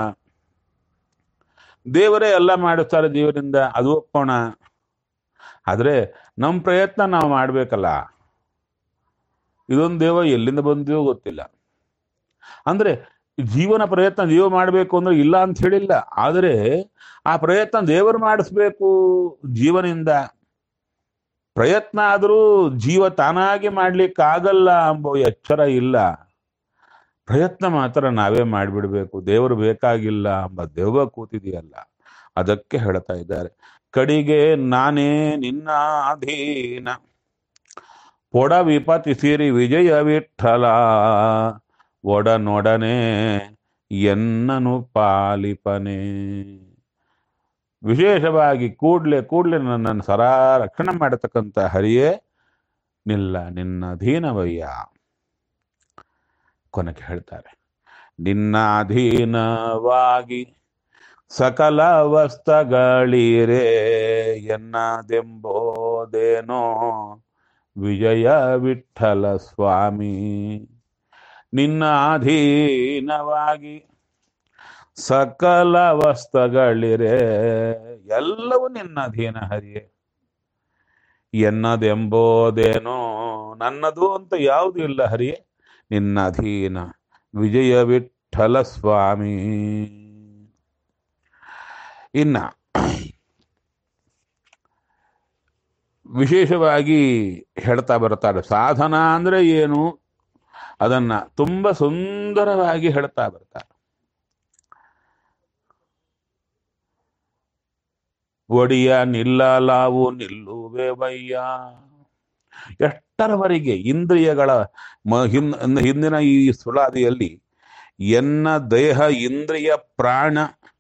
ದೇವರೇ ಎಲ್ಲ ಮಾಡಿಸ್ತಾರೆ ಜೀವನಿಂದ ಅದು ಒಪ್ಪೋಣ ಆದ್ರೆ ನಮ್ಮ ಪ್ರಯತ್ನ ನಾವು ಮಾಡ್ಬೇಕಲ್ಲ ಇದೊಂದು ದೇವ ಎಲ್ಲಿಂದ ಬಂದಿದೋ ಗೊತ್ತಿಲ್ಲ ಅಂದ್ರೆ ಜೀವನ ಪ್ರಯತ್ನ ಜೀವ ಮಾಡಬೇಕು ಅಂದ್ರೆ ಇಲ್ಲ ಅಂತ ಹೇಳಿಲ್ಲ ಆದರೆ ಆ ಪ್ರಯತ್ನ ದೇವರು ಮಾಡಿಸ್ಬೇಕು ಜೀವನಿಂದ ಪ್ರಯತ್ನ ಆದರೂ ಜೀವ ತಾನಾಗಿ ಮಾಡ್ಲಿಕ್ಕಾಗಲ್ಲ ಎಂಬ ಎಚ್ಚರ ಇಲ್ಲ ಪ್ರಯತ್ನ ಮಾತ್ರ ನಾವೇ ಮಾಡಿಬಿಡ್ಬೇಕು ದೇವರು ಬೇಕಾಗಿಲ್ಲ ಎಂಬ ದೆವ್ವ ಕೂತಿದೆಯಲ್ಲ ಅದಕ್ಕೆ ಹೇಳ್ತಾ ಇದ್ದಾರೆ ಕಡಿಗೆ ನಾನೇ ನಿನ್ನ ಅಧೀನ ಪೊಡ ವಿಪತಿಸಿರಿ ವಿಜಯ ವಿಠಲ ಒಡನೊಡನೆ ಎನ್ನನು ಪಾಲಿಪನೆ ವಿಶೇಷವಾಗಿ ಕೂಡ್ಲೆ ಕೂಡ್ಲೆ ನನ್ನನ್ನು ಸದಾ ರಕ್ಷಣೆ ಮಾಡತಕ್ಕಂಥ ಹರಿಯೇ ನಿಲ್ಲ ನಿನ್ನ ಅಧೀನವಯ್ಯ ಕೊನೆಗೆ ಹೇಳ್ತಾರೆ ನಿನ್ನ ಅಧೀನವಾಗಿ ಸಕಲ ವಸ್ತಗಳಿರೇ ಎನ್ನದೆಂಬೋದೇನೋ ವಿಜಯ ವಿಠಲ ಸ್ವಾಮಿ ನಿನ್ನ ಅಧೀನವಾಗಿ ಸಕಲ ವಸ್ತಗಳಿರೆ ಎಲ್ಲವೂ ನಿನ್ನ ಅಧೀನ ಹರಿಯೇ ಎನ್ನದೆಂಬೋದೇನೋ ನನ್ನದು ಅಂತ ಯಾವುದು ಇಲ್ಲ ಹರಿಯೇ ನಿನ್ನ ಅಧೀನ ವಿಜಯ ವಿಠಲ ಸ್ವಾಮಿ ಇನ್ನ ವಿಶೇಷವಾಗಿ ಹೇಳ್ತಾ ಬರ್ತಾರೆ ಸಾಧನ ಅಂದ್ರೆ ಏನು ಅದನ್ನ ತುಂಬಾ ಸುಂದರವಾಗಿ ಹೇಳ್ತಾ ಬರ್ತಾರೆ ಒಡಿಯ ನಿಲ್ಲಲಾವು ನಿಲ್ಲುವೆ ವಯ್ಯ ಎಷ್ಟರವರೆಗೆ ಇಂದ್ರಿಯಗಳ ಮ- ಹಿನ್- ಹಿಂದಿನ ಈ ಸುಳಾದಿಯಲ್ಲಿ ಎನ್ನ ದೇಹ ಇಂದ್ರಿಯ ಪ್ರಾಣ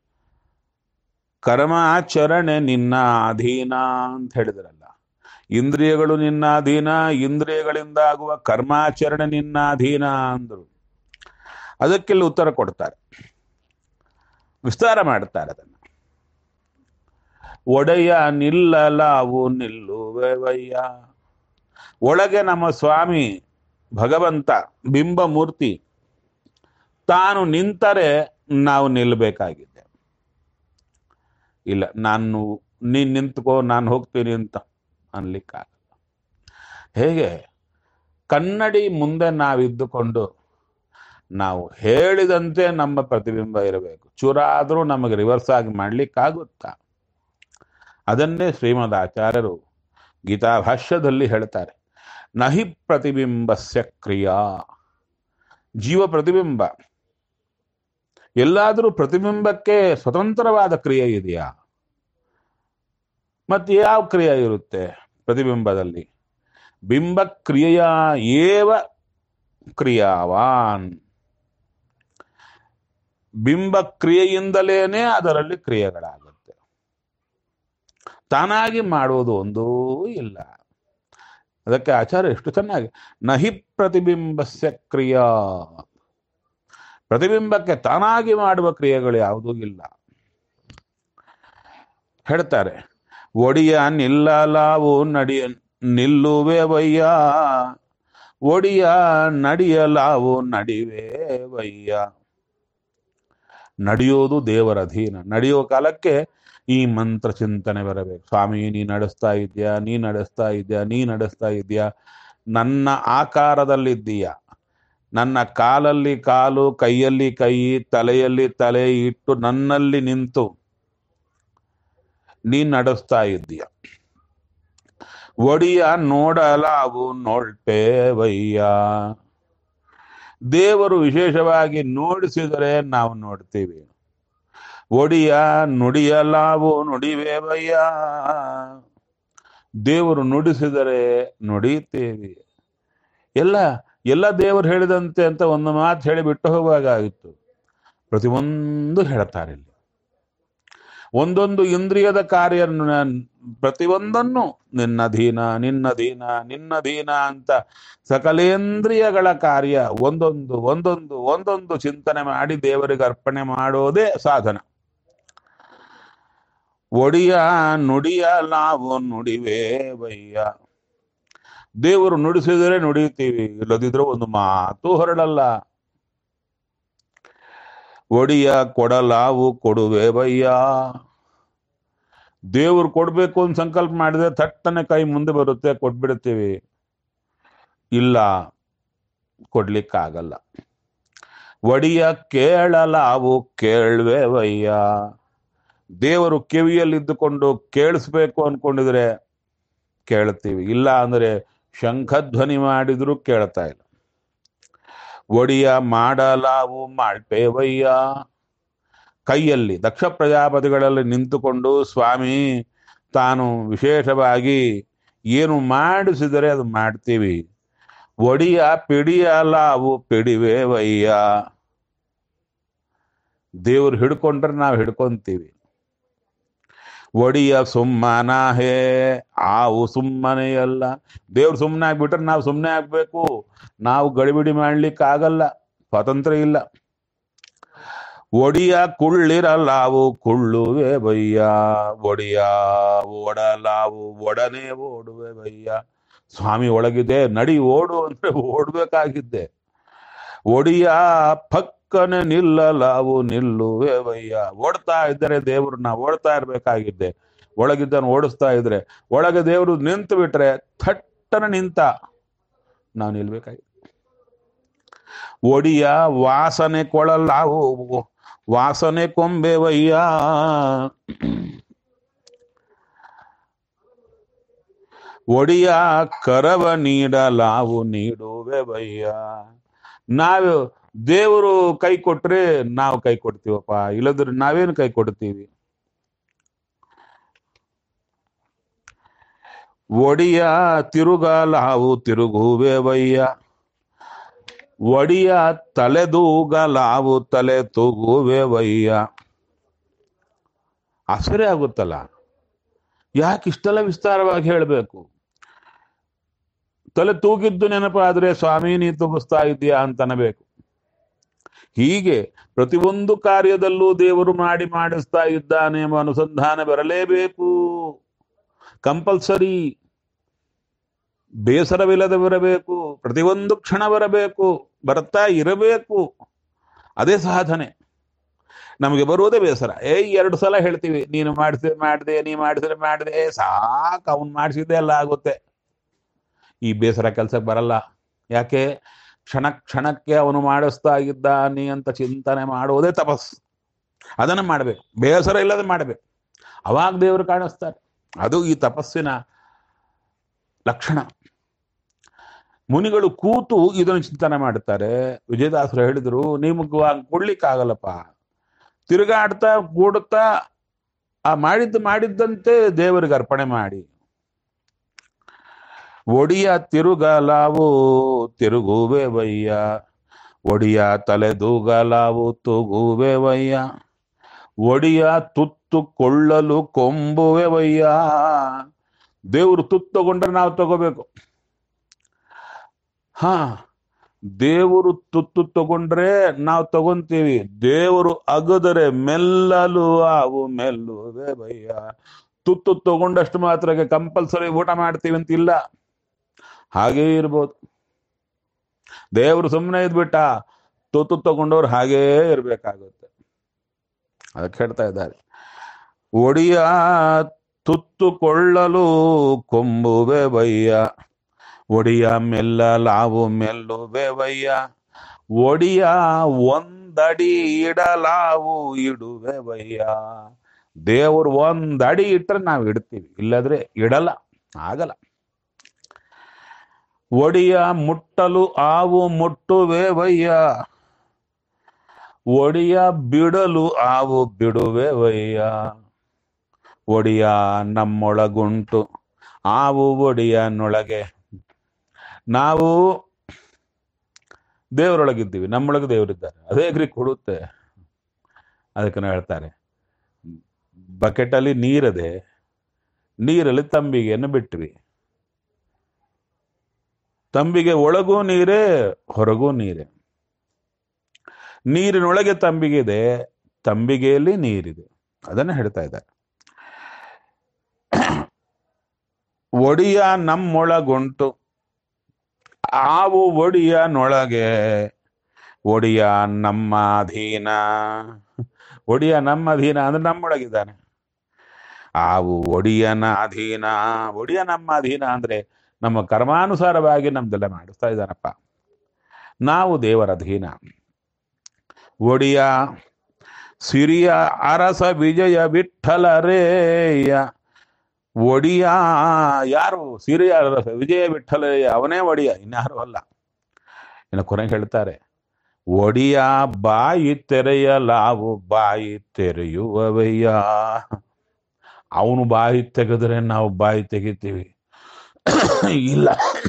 ಕರ್ಮಾಚರಣೆ ನಿನ್ನ ಅಧೀನ ಅಂತ ಹೇಳಿದ್ರಲ್ಲ ಇಂದ್ರಿಯಗಳು ನಿನ್ನ ಅಧೀನ ಇಂದ್ರಿಯಗಳಿಂದ ಆಗುವ ಕರ್ಮಾಚರಣೆ ನಿನ್ನ ಅಧೀನ ಅಂದರು ಅದಕ್ಕೆಲ್ಲ ಉತ್ತರ ಕೊಡ್ತಾರೆ ವಿಸ್ತಾರ ಮಾಡ್ತಾರೆ ಅದನ್ನು ಒಡೆಯ ನಿಲ್ಲಲಾವು ನಿಲ್ಲುವೆವಯ್ಯ ಒಳಗೆ ನಮ್ಮ ಸ್ವಾಮಿ ಭಗವಂತ ಬಿಂಬ ಮೂರ್ತಿ ತಾನು ನಿಂತರೆ ನಾವು ನಿಲ್ಲಬೇಕಾಗಿದೆ ಇಲ್ಲ ನಾನು ನೀನ್ ನಿಂತ್ಕೋ ನಾನು ಹೋಗ್ತೀನಿ ಅಂತ ಅನ್ಲಿಕ್ಕಾಗಲ್ಲ ಹೇಗೆ ಕನ್ನಡಿ ಮುಂದೆ ನಾವಿದ್ದುಕೊಂಡು ನಾವು ಹೇಳಿದಂತೆ ನಮ್ಮ ಪ್ರತಿಬಿಂಬ ಇರಬೇಕು ಚೂರ ಆದರೂ ನಮಗೆ ರಿವರ್ಸ್ ಆಗಿ ಮಾಡ್ಲಿಕ್ಕಾಗುತ್ತಾ ಅದನ್ನೇ ಶ್ರೀಮದ್ ಆಚಾರ್ಯರು ಗೀತಾ ಭಾಷ್ಯದಲ್ಲಿ ಹೇಳ್ತಾರೆ ನಹಿ ಪ್ರತಿಬಿಂಬಸ್ಯ ಕ್ರಿಯಾ ಜೀವ ಪ್ರತಿಬಿಂಬ ಎಲ್ಲಾದರೂ ಪ್ರತಿಬಿಂಬಕ್ಕೆ ಸ್ವತಂತ್ರವಾದ ಕ್ರಿಯೆ ಇದೆಯಾ ಮತ್ತೆ ಯಾವ ಕ್ರಿಯೆ ಇರುತ್ತೆ ಪ್ರತಿಬಿಂಬದಲ್ಲಿ ಬಿಂಬ ಕ್ರಿಯೆಯ ಏವ ಕ್ರಿಯಾವಾನ್ ಬಿಂಬ ಕ್ರಿಯೆಯಿಂದಲೇನೆ ಅದರಲ್ಲಿ ಕ್ರಿಯೆಗಳಾಗುತ್ತೆ ತಾನಾಗಿ ಮಾಡುವುದು ಒಂದೂ ಇಲ್ಲ ಅದಕ್ಕೆ ಆಚಾರ್ಯ ಎಷ್ಟು ಚೆನ್ನಾಗಿ ನಹಿ ಪ್ರತಿಬಿಂಬಸ್ಯ ಕ್ರಿಯಾ ಪ್ರತಿಬಿಂಬಕ್ಕೆ ತಾನಾಗಿ ಮಾಡುವ ಕ್ರಿಯೆಗಳು ಯಾವುದೂ ಇಲ್ಲ ಹೇಳ್ತಾರೆ ಒಡಿಯ ನಿಲ್ಲಲಾವು ನಡಿಯ ನಿಲ್ಲುವೆ ವಯ್ಯ ಒಡಿಯ ನಡೆಯಲಾವು ನಡಿವೆ ವಯ್ಯ ನಡೆಯೋದು ದೇವರ ಅಧೀನ ನಡೆಯೋ ಕಾಲಕ್ಕೆ ಈ ಮಂತ್ರ ಚಿಂತನೆ ಬರಬೇಕು ಸ್ವಾಮಿ ನೀ ನಡೆಸ್ತಾ ಇದೆಯಾ ನೀ ನಡೆಸ್ತಾ ಇದೆಯಾ ನೀ ನಡೆಸ್ತಾ ಇದೆಯಾ ನನ್ನ ಆಕಾರದಲ್ಲಿದ್ದೀಯ ನನ್ನ ಕಾಲಲ್ಲಿ ಕಾಲು ಕೈಯಲ್ಲಿ ಕೈ ತಲೆಯಲ್ಲಿ ತಲೆ ಇಟ್ಟು ನನ್ನಲ್ಲಿ ನಿಂತು ನೀ ನಡೆಸ್ತಾ ಇದ್ದೀಯ ಒಡಿಯ ನೋಡಲಾವು ನೋಡ್ತೇವಯ್ಯ ದೇವರು ವಿಶೇಷವಾಗಿ ನೋಡಿಸಿದರೆ ನಾವು ನೋಡ್ತೀವಿ ಒಡಿಯ ನುಡಿಯಲಾವು ನುಡಿವೇವಯ್ಯ ದೇವರು ನುಡಿಸಿದರೆ ನುಡಿತೇವೆ ಎಲ್ಲ ಎಲ್ಲ ದೇವರು ಹೇಳಿದಂತೆ ಅಂತ ಒಂದು ಮಾತು ಹೇಳಿ ಬಿಟ್ಟು ಹೋಗುವಾಗಾಗಿತ್ತು ಪ್ರತಿಯೊಂದು ಹೇಳ್ತಾರೆ ಇಲ್ಲಿ ಒಂದೊಂದು ಇಂದ್ರಿಯದ ಕಾರ್ಯ ಪ್ರತಿಯೊಂದನ್ನು ನಿನ್ನಧೀನ ನಿನ್ನಧೀನ ನಿನ್ನಧೀನ ಅಂತ ಸಕಲೇಂದ್ರಿಯಗಳ ಕಾರ್ಯ ಒಂದೊಂದು ಒಂದೊಂದು ಒಂದೊಂದು ಚಿಂತನೆ ಮಾಡಿ ದೇವರಿಗೆ ಅರ್ಪಣೆ ಮಾಡೋದೇ ಸಾಧನ ಒಡಿಯ ನುಡಿಯ ನಾವು ನುಡಿವೇ ವಯ್ಯ ದೇವರು ನುಡಿಸಿದರೆ ನುಡಿಯುತ್ತೀವಿ ಇಲ್ಲದಿದ್ರೆ ಒಂದು ಮಾತು ಹೊರಡಲ್ಲ ಒಡಿಯ ಕೊಡಲಾವು ಕೊಡುವೆ ಬಯ್ಯ ದೇವ್ರು ಕೊಡ್ಬೇಕು ಅಂತ ಸಂಕಲ್ಪ ಮಾಡಿದ್ರೆ ಥಟ್ಟನೆ ಕೈ ಮುಂದೆ ಬರುತ್ತೆ ಕೊಟ್ಬಿಡ್ತೀವಿ ಇಲ್ಲ ಕೊಡ್ಲಿಕ್ಕಾಗಲ್ಲ ಒಡಿಯ ಕೇಳಲಾವು ಕೇಳ್ವೆ ವಯ್ಯ ದೇವರು ಕಿವಿಯಲ್ಲಿದ್ದುಕೊಂಡು ಕೇಳಿಸ್ಬೇಕು ಅನ್ಕೊಂಡಿದ್ರೆ ಕೇಳ್ತೀವಿ ಇಲ್ಲ ಅಂದ್ರೆ ಶಂಖಧ್ವನಿ ಮಾಡಿದ್ರು ಕೇಳ್ತಾ ಇಲ್ಲ ಒಡಿಯ ಮಾಡಲಾವು ಮಾಡ್ಪೇವಯ್ಯ ಕೈಯಲ್ಲಿ ದಕ್ಷ ಪ್ರಜಾಪತಿಗಳಲ್ಲಿ ನಿಂತುಕೊಂಡು ಸ್ವಾಮಿ ತಾನು ವಿಶೇಷವಾಗಿ ಏನು ಮಾಡಿಸಿದರೆ ಅದು ಮಾಡ್ತೀವಿ ಒಡಿಯ ಪಿಡಿಯ ಲಾವು ಪಿಡಿವೆ ವಯ್ಯ ದೇವ್ರು ಹಿಡ್ಕೊಂಡ್ರೆ ನಾವು ಹಿಡ್ಕೊಂತೀವಿ ಒಡಿಯ ಸುಮ್ಮನ ಹೇ ಆವು ಸುಮ್ಮನೆ ಅಲ್ಲ ದೇವ್ರು ಸುಮ್ಮನೆ ಆಗ್ಬಿಟ್ರೆ ನಾವು ಸುಮ್ಮನೆ ಆಗ್ಬೇಕು ನಾವು ಗಡಿಬಿಡಿ ಮಾಡ್ಲಿಕ್ಕೆ ಆಗಲ್ಲ ಸ್ವಾತಂತ್ರ್ಯ ಇಲ್ಲ ಒಡಿಯ ಕುಳ್ಳಿರಲಾವು ಕುಳ್ಳುವೆ ಬಯ್ಯ ಒಡಿಯ ಓಡಲಾವು ಒಡನೆ ಓಡುವೆ ಬಯ್ಯ ಸ್ವಾಮಿ ಒಳಗಿದೆ ನಡಿ ಓಡು ಅಂದ್ರೆ ಓಡ್ಬೇಕಾಗಿದ್ದೆ ಒಡಿಯ ಪಕ್ಕನೆ ನಿಲ್ಲಲಾವು ನಿಲ್ಲುವೆ ಬಯ್ಯ ಓಡ್ತಾ ಇದ್ದರೆ ದೇವ್ರನ್ನ ಓಡ್ತಾ ಇರ್ಬೇಕಾಗಿದ್ದೆ ಒಳಗಿದ್ದನ್ನು ಓಡಿಸ್ತಾ ಇದ್ರೆ ಒಳಗೆ ದೇವರು ನಿಂತು ಬಿಟ್ರೆ ಥಟ್ಟನ ನಿಂತ ನಾವು ನಿಲ್ಬೇಕಾಗಿತ್ತು ಒಡಿಯ ವಾಸನೆ ಕೊಳಲಾವು ವಾಸನೆ ಕೊಂಬೆವಯ್ಯ ಒಡಿಯ ಕರವ ನೀಡಲಾವು ನೀಡುವೆ ಬಯ್ಯ ನಾವು ದೇವರು ಕೈ ಕೊಟ್ರೆ ನಾವು ಕೈ ಕೊಡ್ತೀವಪ್ಪ ಇಲ್ಲದ್ರೆ ನಾವೇನು ಕೈ ಕೊಡ್ತೀವಿ ಒಡಿಯ ತಿರುಗಲಾವು ತಿರುಗುವೆ ಬಯ್ಯ ಒಡಿಯ ತಲೆದೂಗಲಾವು ತಲೆ ತೂಗುವೆ ವಯ್ಯ ಆಶ್ಚರ್ಯ ಆಗುತ್ತಲ್ಲ ಯಾಕೆ ಇಷ್ಟೆಲ್ಲ ವಿಸ್ತಾರವಾಗಿ ಹೇಳಬೇಕು ತಲೆ ತೂಗಿದ್ದು ನೆನಪಾದ್ರೆ ಸ್ವಾಮಿ ನೀ ತೂಗಿಸ್ತಾ ಇದೆಯಾ ಅಂತ ಅನ್ನಬೇಕು ಹೀಗೆ ಪ್ರತಿಯೊಂದು ಕಾರ್ಯದಲ್ಲೂ ದೇವರು ಮಾಡಿ ಮಾಡಿಸ್ತಾ ಇದ್ದಾನೆ ಎಂಬ ಅನುಸಂಧಾನ ಬರಲೇಬೇಕು ಕಂಪಲ್ಸರಿ ಬೇಸರವಿಲ್ಲದೆ ಬರಬೇಕು ಪ್ರತಿಯೊಂದು ಕ್ಷಣ ಬರಬೇಕು ಬರ್ತಾ ಇರಬೇಕು ಅದೇ ಸಾಧನೆ ನಮಗೆ ಬರುವುದೇ ಬೇಸರ ಏ ಎರಡು ಸಲ ಹೇಳ್ತೀವಿ ನೀನು ಮಾಡಿಸಿದ್ರೆ ಮಾಡಿದೆ ನೀ ಮಾಡಿಸಿದ್ರೆ ಮಾಡಿದೆ ಸಾಕು ಅವನು ಮಾಡಿಸಿದ್ದೆ ಎಲ್ಲ ಆಗುತ್ತೆ ಈ ಬೇಸರ ಕೆಲಸಕ್ಕೆ ಬರಲ್ಲ ಯಾಕೆ ಕ್ಷಣ ಕ್ಷಣಕ್ಕೆ ಅವನು ಮಾಡಿಸ್ತಾ ಇದ್ದಾನೆ ಅಂತ ಚಿಂತನೆ ಮಾಡುವುದೇ ತಪಸ್ಸು ಅದನ್ನು ಮಾಡಬೇಕು ಬೇಸರ ಇಲ್ಲದೆ ಮಾಡಬೇಕು ಅವಾಗ ದೇವರು ಕಾಣಿಸ್ತಾರೆ ಅದು ಈ ತಪಸ್ಸಿನ ಲಕ್ಷಣ ಮುನಿಗಳು ಕೂತು ಇದನ್ನು ಚಿಂತನೆ ಮಾಡ್ತಾರೆ ವಿಜಯದಾಸರು ಹೇಳಿದ್ರು ನಿಮಗೆ ಕೊಡ್ಲಿಕ್ಕಾಗಲ್ಲಪ್ಪ ತಿರುಗಾಡ್ತಾ ಕೂಡುತ್ತಾ ಆ ಮಾಡಿದ್ದು ಮಾಡಿದ್ದಂತೆ ದೇವರಿಗೆ ಅರ್ಪಣೆ ಮಾಡಿ ಒಡಿಯ ತಿರುಗಲಾವು ತಿರುಗುವೆ ವಯ್ಯ ಒಡಿಯ ತಲೆದೂಗಲಾವು ತೂಗುವೆ ವಯ್ಯ ಒಡಿಯ ತುತ್ತು ಕೊಳ್ಳಲು ಕೊಂಬುವೆ ವಯ್ಯ ದೇವರು ತುತ್ತು ತಗೊಂಡ್ರೆ ನಾವು ತಗೋಬೇಕು ಹಾ ದೇವರು ತುತ್ತು ತಗೊಂಡ್ರೆ ನಾವು ತಗೊಂತೀವಿ ದೇವರು ಅಗದರೆ ಮೆಲ್ಲಲು ಆವು ಮೆಲ್ಲುವೆ ಭಯ್ಯ ತುತ್ತು ತಗೊಂಡಷ್ಟು ಮಾತ್ರಕ್ಕೆ ಕಂಪಲ್ಸರಿ ಊಟ ಮಾಡ್ತೀವಿ ಅಂತ ಇಲ್ಲ ಹಾಗೇ ಇರ್ಬೋದು ದೇವರು ಸುಮ್ಮನೆ ಇದ್ಬಿಟ್ಟ ತುತ್ತು ತಗೊಂಡವ್ರು ಹಾಗೇ ಇರ್ಬೇಕಾಗುತ್ತೆ ಅದಕ್ಕೆ ಹೇಳ್ತಾ ಇದ್ದಾರೆ ಒಡಿಯ ತುತ್ತು ಕೊಳ್ಳಲು ಕೊಂಬುವೆ ಬಯ್ಯ ಒಡಿಯ ಮೆಲ್ಲಲಾವು ಮೆಲ್ಲುವೆ ಬಯ್ಯ ಒಡಿಯ ಒಂದಡಿ ಇಡಲಾವು ಇಡುವೆ ಬಯ್ಯ ದೇವರು ಒಂದಡಿ ಇಟ್ಟರೆ ನಾವು ಇಡ್ತೀವಿ ಇಲ್ಲದ್ರೆ ಇಡಲ್ಲ ಆಗಲ್ಲ ಒಡಿಯ ಮುಟ್ಟಲು ಆವು ಮುಟ್ಟುವೆ ವಯ್ಯ ಒಡಿಯ ಬಿಡಲು ಆವು ಬಿಡುವೆ ವಯ್ಯ ಒಡಿಯ ನಮ್ಮೊಳಗುಂಟು ಆವು ಒಡಿಯನೊಳಗೆ ನಾವು ದೇವರೊಳಗಿದ್ದೀವಿ ನಮ್ಮೊಳಗೆ ದೇವರಿದ್ದಾರೆ ಅದೇ ಗ್ರಿ ಕೊಡುತ್ತೆ ಅದಕ್ಕೆ ಹೇಳ್ತಾರೆ ಬಕೆಟಲ್ಲಿ ನೀರದೆ ನೀರಲ್ಲಿ ತಂಬಿಗೆಯನ್ನು ಬಿಟ್ವಿ ತಂಬಿಗೆ ಒಳಗೂ ನೀರೇ ಹೊರಗೂ ನೀರೇ ನೀರಿನೊಳಗೆ ತಂಬಿಗೆ ಇದೆ ತಂಬಿಗೆಯಲ್ಲಿ ನೀರಿದೆ ಅದನ್ನ ಹೇಳ್ತಾ ಇದ್ದಾರೆ ಒಡಿಯ ನಮ್ಮೊಳಗುಂಟು ಆವು ಒಡಿಯನೊಳಗೆ ಒಡಿಯ ನಮ್ಮ ಅಧೀನ ಒಡಿಯ ನಮ್ಮ ಅಧೀನ ಅಂದ್ರೆ ನಮ್ಮೊಳಗಿದ್ದಾನೆ ಆವು ಒಡಿಯನ ಅಧೀನ ಒಡಿಯ ನಮ್ಮ ಅಧೀನ ಅಂದ್ರೆ ನಮ್ಮ ಕರ್ಮಾನುಸಾರವಾಗಿ ನಮ್ದೆಲ್ಲ ಮಾಡಿಸ್ತಾ ಇದ್ದಾನಪ್ಪ ನಾವು ದೇವರ ಅಧೀನ ಒಡಿಯ ಸಿರಿಯ ಅರಸ ವಿಜಯ ವಿಠಲ ರೇಯ ಒಡಿಯ ಯಾರು ಸಿರಿಯ ಅರಸ ವಿಜಯ ವಿಠಲ ಅವನೇ ಒಡಿಯ ಇನ್ಯಾರು ಅಲ್ಲ ಇನ್ನು ಕೊನೆಗೆ ಹೇಳ್ತಾರೆ ಒಡಿಯ ಬಾಯಿ ತೆರೆಯಲಾವು ಬಾಯಿ ತೆರೆಯುವವಯ್ಯ ಅವನು ಬಾಯಿ ತೆಗೆದ್ರೆ ನಾವು ಬಾಯಿ ತೆಗಿತೀವಿ ಇಲ್ಲ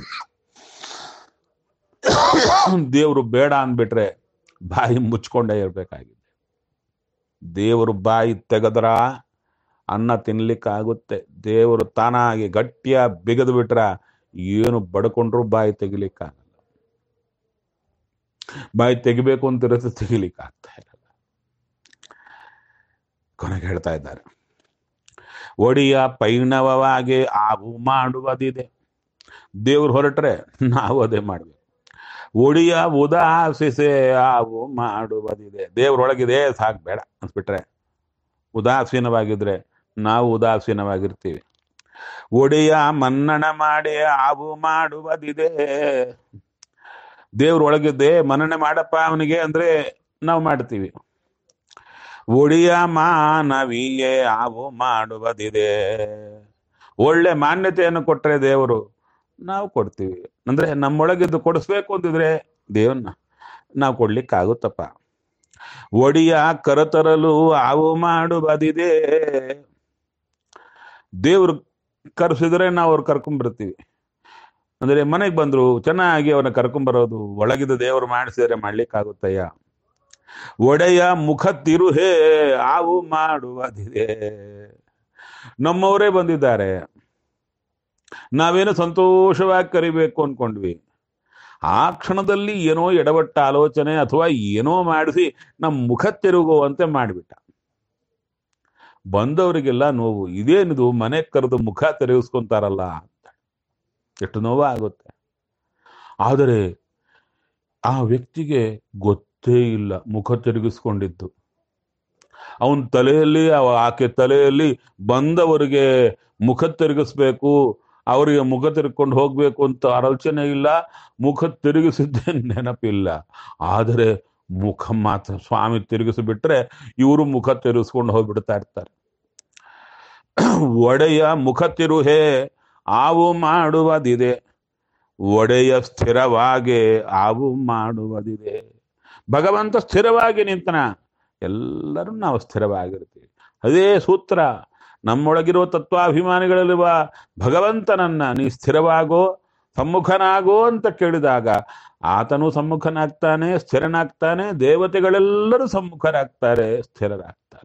ದೇವರು ಬೇಡ ಅಂದ್ಬಿಟ್ರೆ ಬಾಯಿ ಮುಚ್ಕೊಂಡೇ ಇರ್ಬೇಕಾಗಿದೆ ದೇವರು ಬಾಯಿ ತೆಗೆದ್ರ ಅನ್ನ ತಿನ್ಲಿಕ್ಕಾಗುತ್ತೆ ದೇವರು ತಾನಾಗಿ ಗಟ್ಟಿಯ ಬಿಗದು ಬಿಟ್ರ ಏನು ಬಡ್ಕೊಂಡ್ರು ಬಾಯಿ ತೆಗಿಲಿಕ್ಕಾಗಲ್ಲ ಬಾಯಿ ತೆಗಿಬೇಕು ಅಂತ ಇರುತ್ತೆ ತೆಗಿಲಿಕ್ಕೆ ಆಗ್ತಾ ಇರಲ್ಲ ಕೊನೆಗೆ ಹೇಳ್ತಾ ಇದ್ದಾರೆ ಒಡಿಯ ಪೈಣವವಾಗಿ ಆವು ಮಾಡುವುದಿದೆ ದೇವ್ರು ಹೊರಟ್ರೆ ನಾವು ಅದೇ ಮಾಡ್ಬೇಕು ಒಡಿಯ ಉದಾಸಿಸೆ ಆವು ಮಾಡುವುದಿದೆ ದೇವ್ರೊಳಗಿದೆ ಸಾಕು ಬೇಡ ಅನ್ಸ್ಬಿಟ್ರೆ ಉದಾಸೀನವಾಗಿದ್ರೆ ನಾವು ಉದಾಸೀನವಾಗಿರ್ತೀವಿ ಒಡೆಯ ಮನ್ನಣ ಮಾಡಿ ಆವು ಮಾಡುವುದಿದೆ ದೇವ್ರೊಳಗಿದ್ದೆ ಮನ್ನಣೆ ಮಾಡಪ್ಪ ಅವನಿಗೆ ಅಂದ್ರೆ ನಾವು ಮಾಡ್ತೀವಿ ಒಡಿಯ ಮಾನವಿಯೇ ಆವು ಮಾಡುವುದಿದೆ ಒಳ್ಳೆ ಮಾನ್ಯತೆಯನ್ನು ಕೊಟ್ರೆ ದೇವರು ನಾವು ಕೊಡ್ತೀವಿ ಅಂದ್ರೆ ನಮ್ಮೊಳಗಿದ್ದು ಕೊಡಿಸ್ಬೇಕು ಅಂತಿದ್ರೆ ದೇವನ್ನ ನಾವು ಕೊಡ್ಲಿಕ್ಕಾಗುತ್ತಪ್ಪ ಒಡಿಯ ಕರತರಲು ಆವು ಮಾಡುವುದಿದೆ ದೇವ್ರು ಕರೆಸಿದ್ರೆ ನಾವು ಅವ್ರು ಕರ್ಕೊಂಡ್ಬರ್ತೀವಿ ಅಂದ್ರೆ ಮನೆಗೆ ಬಂದ್ರು ಚೆನ್ನಾಗಿ ಅವ್ರನ್ನ ಕರ್ಕೊಂಬರೋದು ಒಳಗಿದ್ದ ದೇವರು ಮಾಡಿಸಿದ್ರೆ ಮಾಡ್ಲಿಕ್ಕಾಗುತ್ತಯ್ಯ ಒಡೆಯ ಮುಖ ತಿರುಹೇ ಆವು ಮಾಡುವುದಿದೆ ನಮ್ಮವರೇ ಬಂದಿದ್ದಾರೆ ನಾವೇನೋ ಸಂತೋಷವಾಗಿ ಕರಿಬೇಕು ಅನ್ಕೊಂಡ್ವಿ ಆ ಕ್ಷಣದಲ್ಲಿ ಏನೋ ಎಡವಟ್ಟ ಆಲೋಚನೆ ಅಥವಾ ಏನೋ ಮಾಡಿಸಿ ನಮ್ಮ ಮುಖ ತಿರುಗುವಂತೆ ಮಾಡಿಬಿಟ್ಟ ಬಂದವರಿಗೆಲ್ಲ ನೋವು ಇದೇನಿದು ಮನೆ ಕರೆದು ಮುಖ ತಿರುಗಿಸ್ಕೊಂತಾರಲ್ಲ ಅಂತ ಎಷ್ಟು ನೋವು ಆಗುತ್ತೆ ಆದರೆ ಆ ವ್ಯಕ್ತಿಗೆ ಗೊತ್ತೇ ಇಲ್ಲ ಮುಖ ತಿರುಗಿಸ್ಕೊಂಡಿದ್ದು ಅವನ ತಲೆಯಲ್ಲಿ ಅವ- ಆಕೆ ತಲೆಯಲ್ಲಿ ಬಂದವರಿಗೆ ಮುಖ ತಿರುಗಿಸ್ಬೇಕು ಅವರಿಗೆ ಮುಖ ತಿರುಗಿಕೊಂಡು ಹೋಗ್ಬೇಕು ಅಂತ ಆಲೋಚನೆ ಇಲ್ಲ ಮುಖ ತಿರುಗಿಸಿದ್ದೇ ನೆನಪಿಲ್ಲ ಆದರೆ ಮುಖ ಮಾತ್ರ ಸ್ವಾಮಿ ತಿರುಗಿಸಿಬಿಟ್ರೆ ಇವರು ಮುಖ ತಿರುಗಿಸ್ಕೊಂಡು ಹೋಗ್ಬಿಡ್ತಾ ಇರ್ತಾರೆ ಒಡೆಯ ಮುಖ ತಿರುಹೆ ಆವು ಮಾಡುವುದಿದೆ ಒಡೆಯ ಸ್ಥಿರವಾಗಿ ಆವು ಮಾಡುವುದಿದೆ ಭಗವಂತ ಸ್ಥಿರವಾಗಿ ನಿಂತನ ಎಲ್ಲರೂ ನಾವು ಸ್ಥಿರವಾಗಿರ್ತೀವಿ ಅದೇ ಸೂತ್ರ ನಮ್ಮೊಳಗಿರುವ ತತ್ವಾಭಿಮಾನಿಗಳಲ್ಲಿರುವ ಭಗವಂತನನ್ನ ನೀ ಸ್ಥಿರವಾಗೋ ಸಮ್ಮುಖನಾಗೋ ಅಂತ ಕೇಳಿದಾಗ ಆತನು ಸಮ್ಮುಖನಾಗ್ತಾನೆ ಸ್ಥಿರನಾಗ್ತಾನೆ ದೇವತೆಗಳೆಲ್ಲರೂ ಸಮ್ಮುಖರಾಗ್ತಾರೆ ಸ್ಥಿರರಾಗ್ತಾರೆ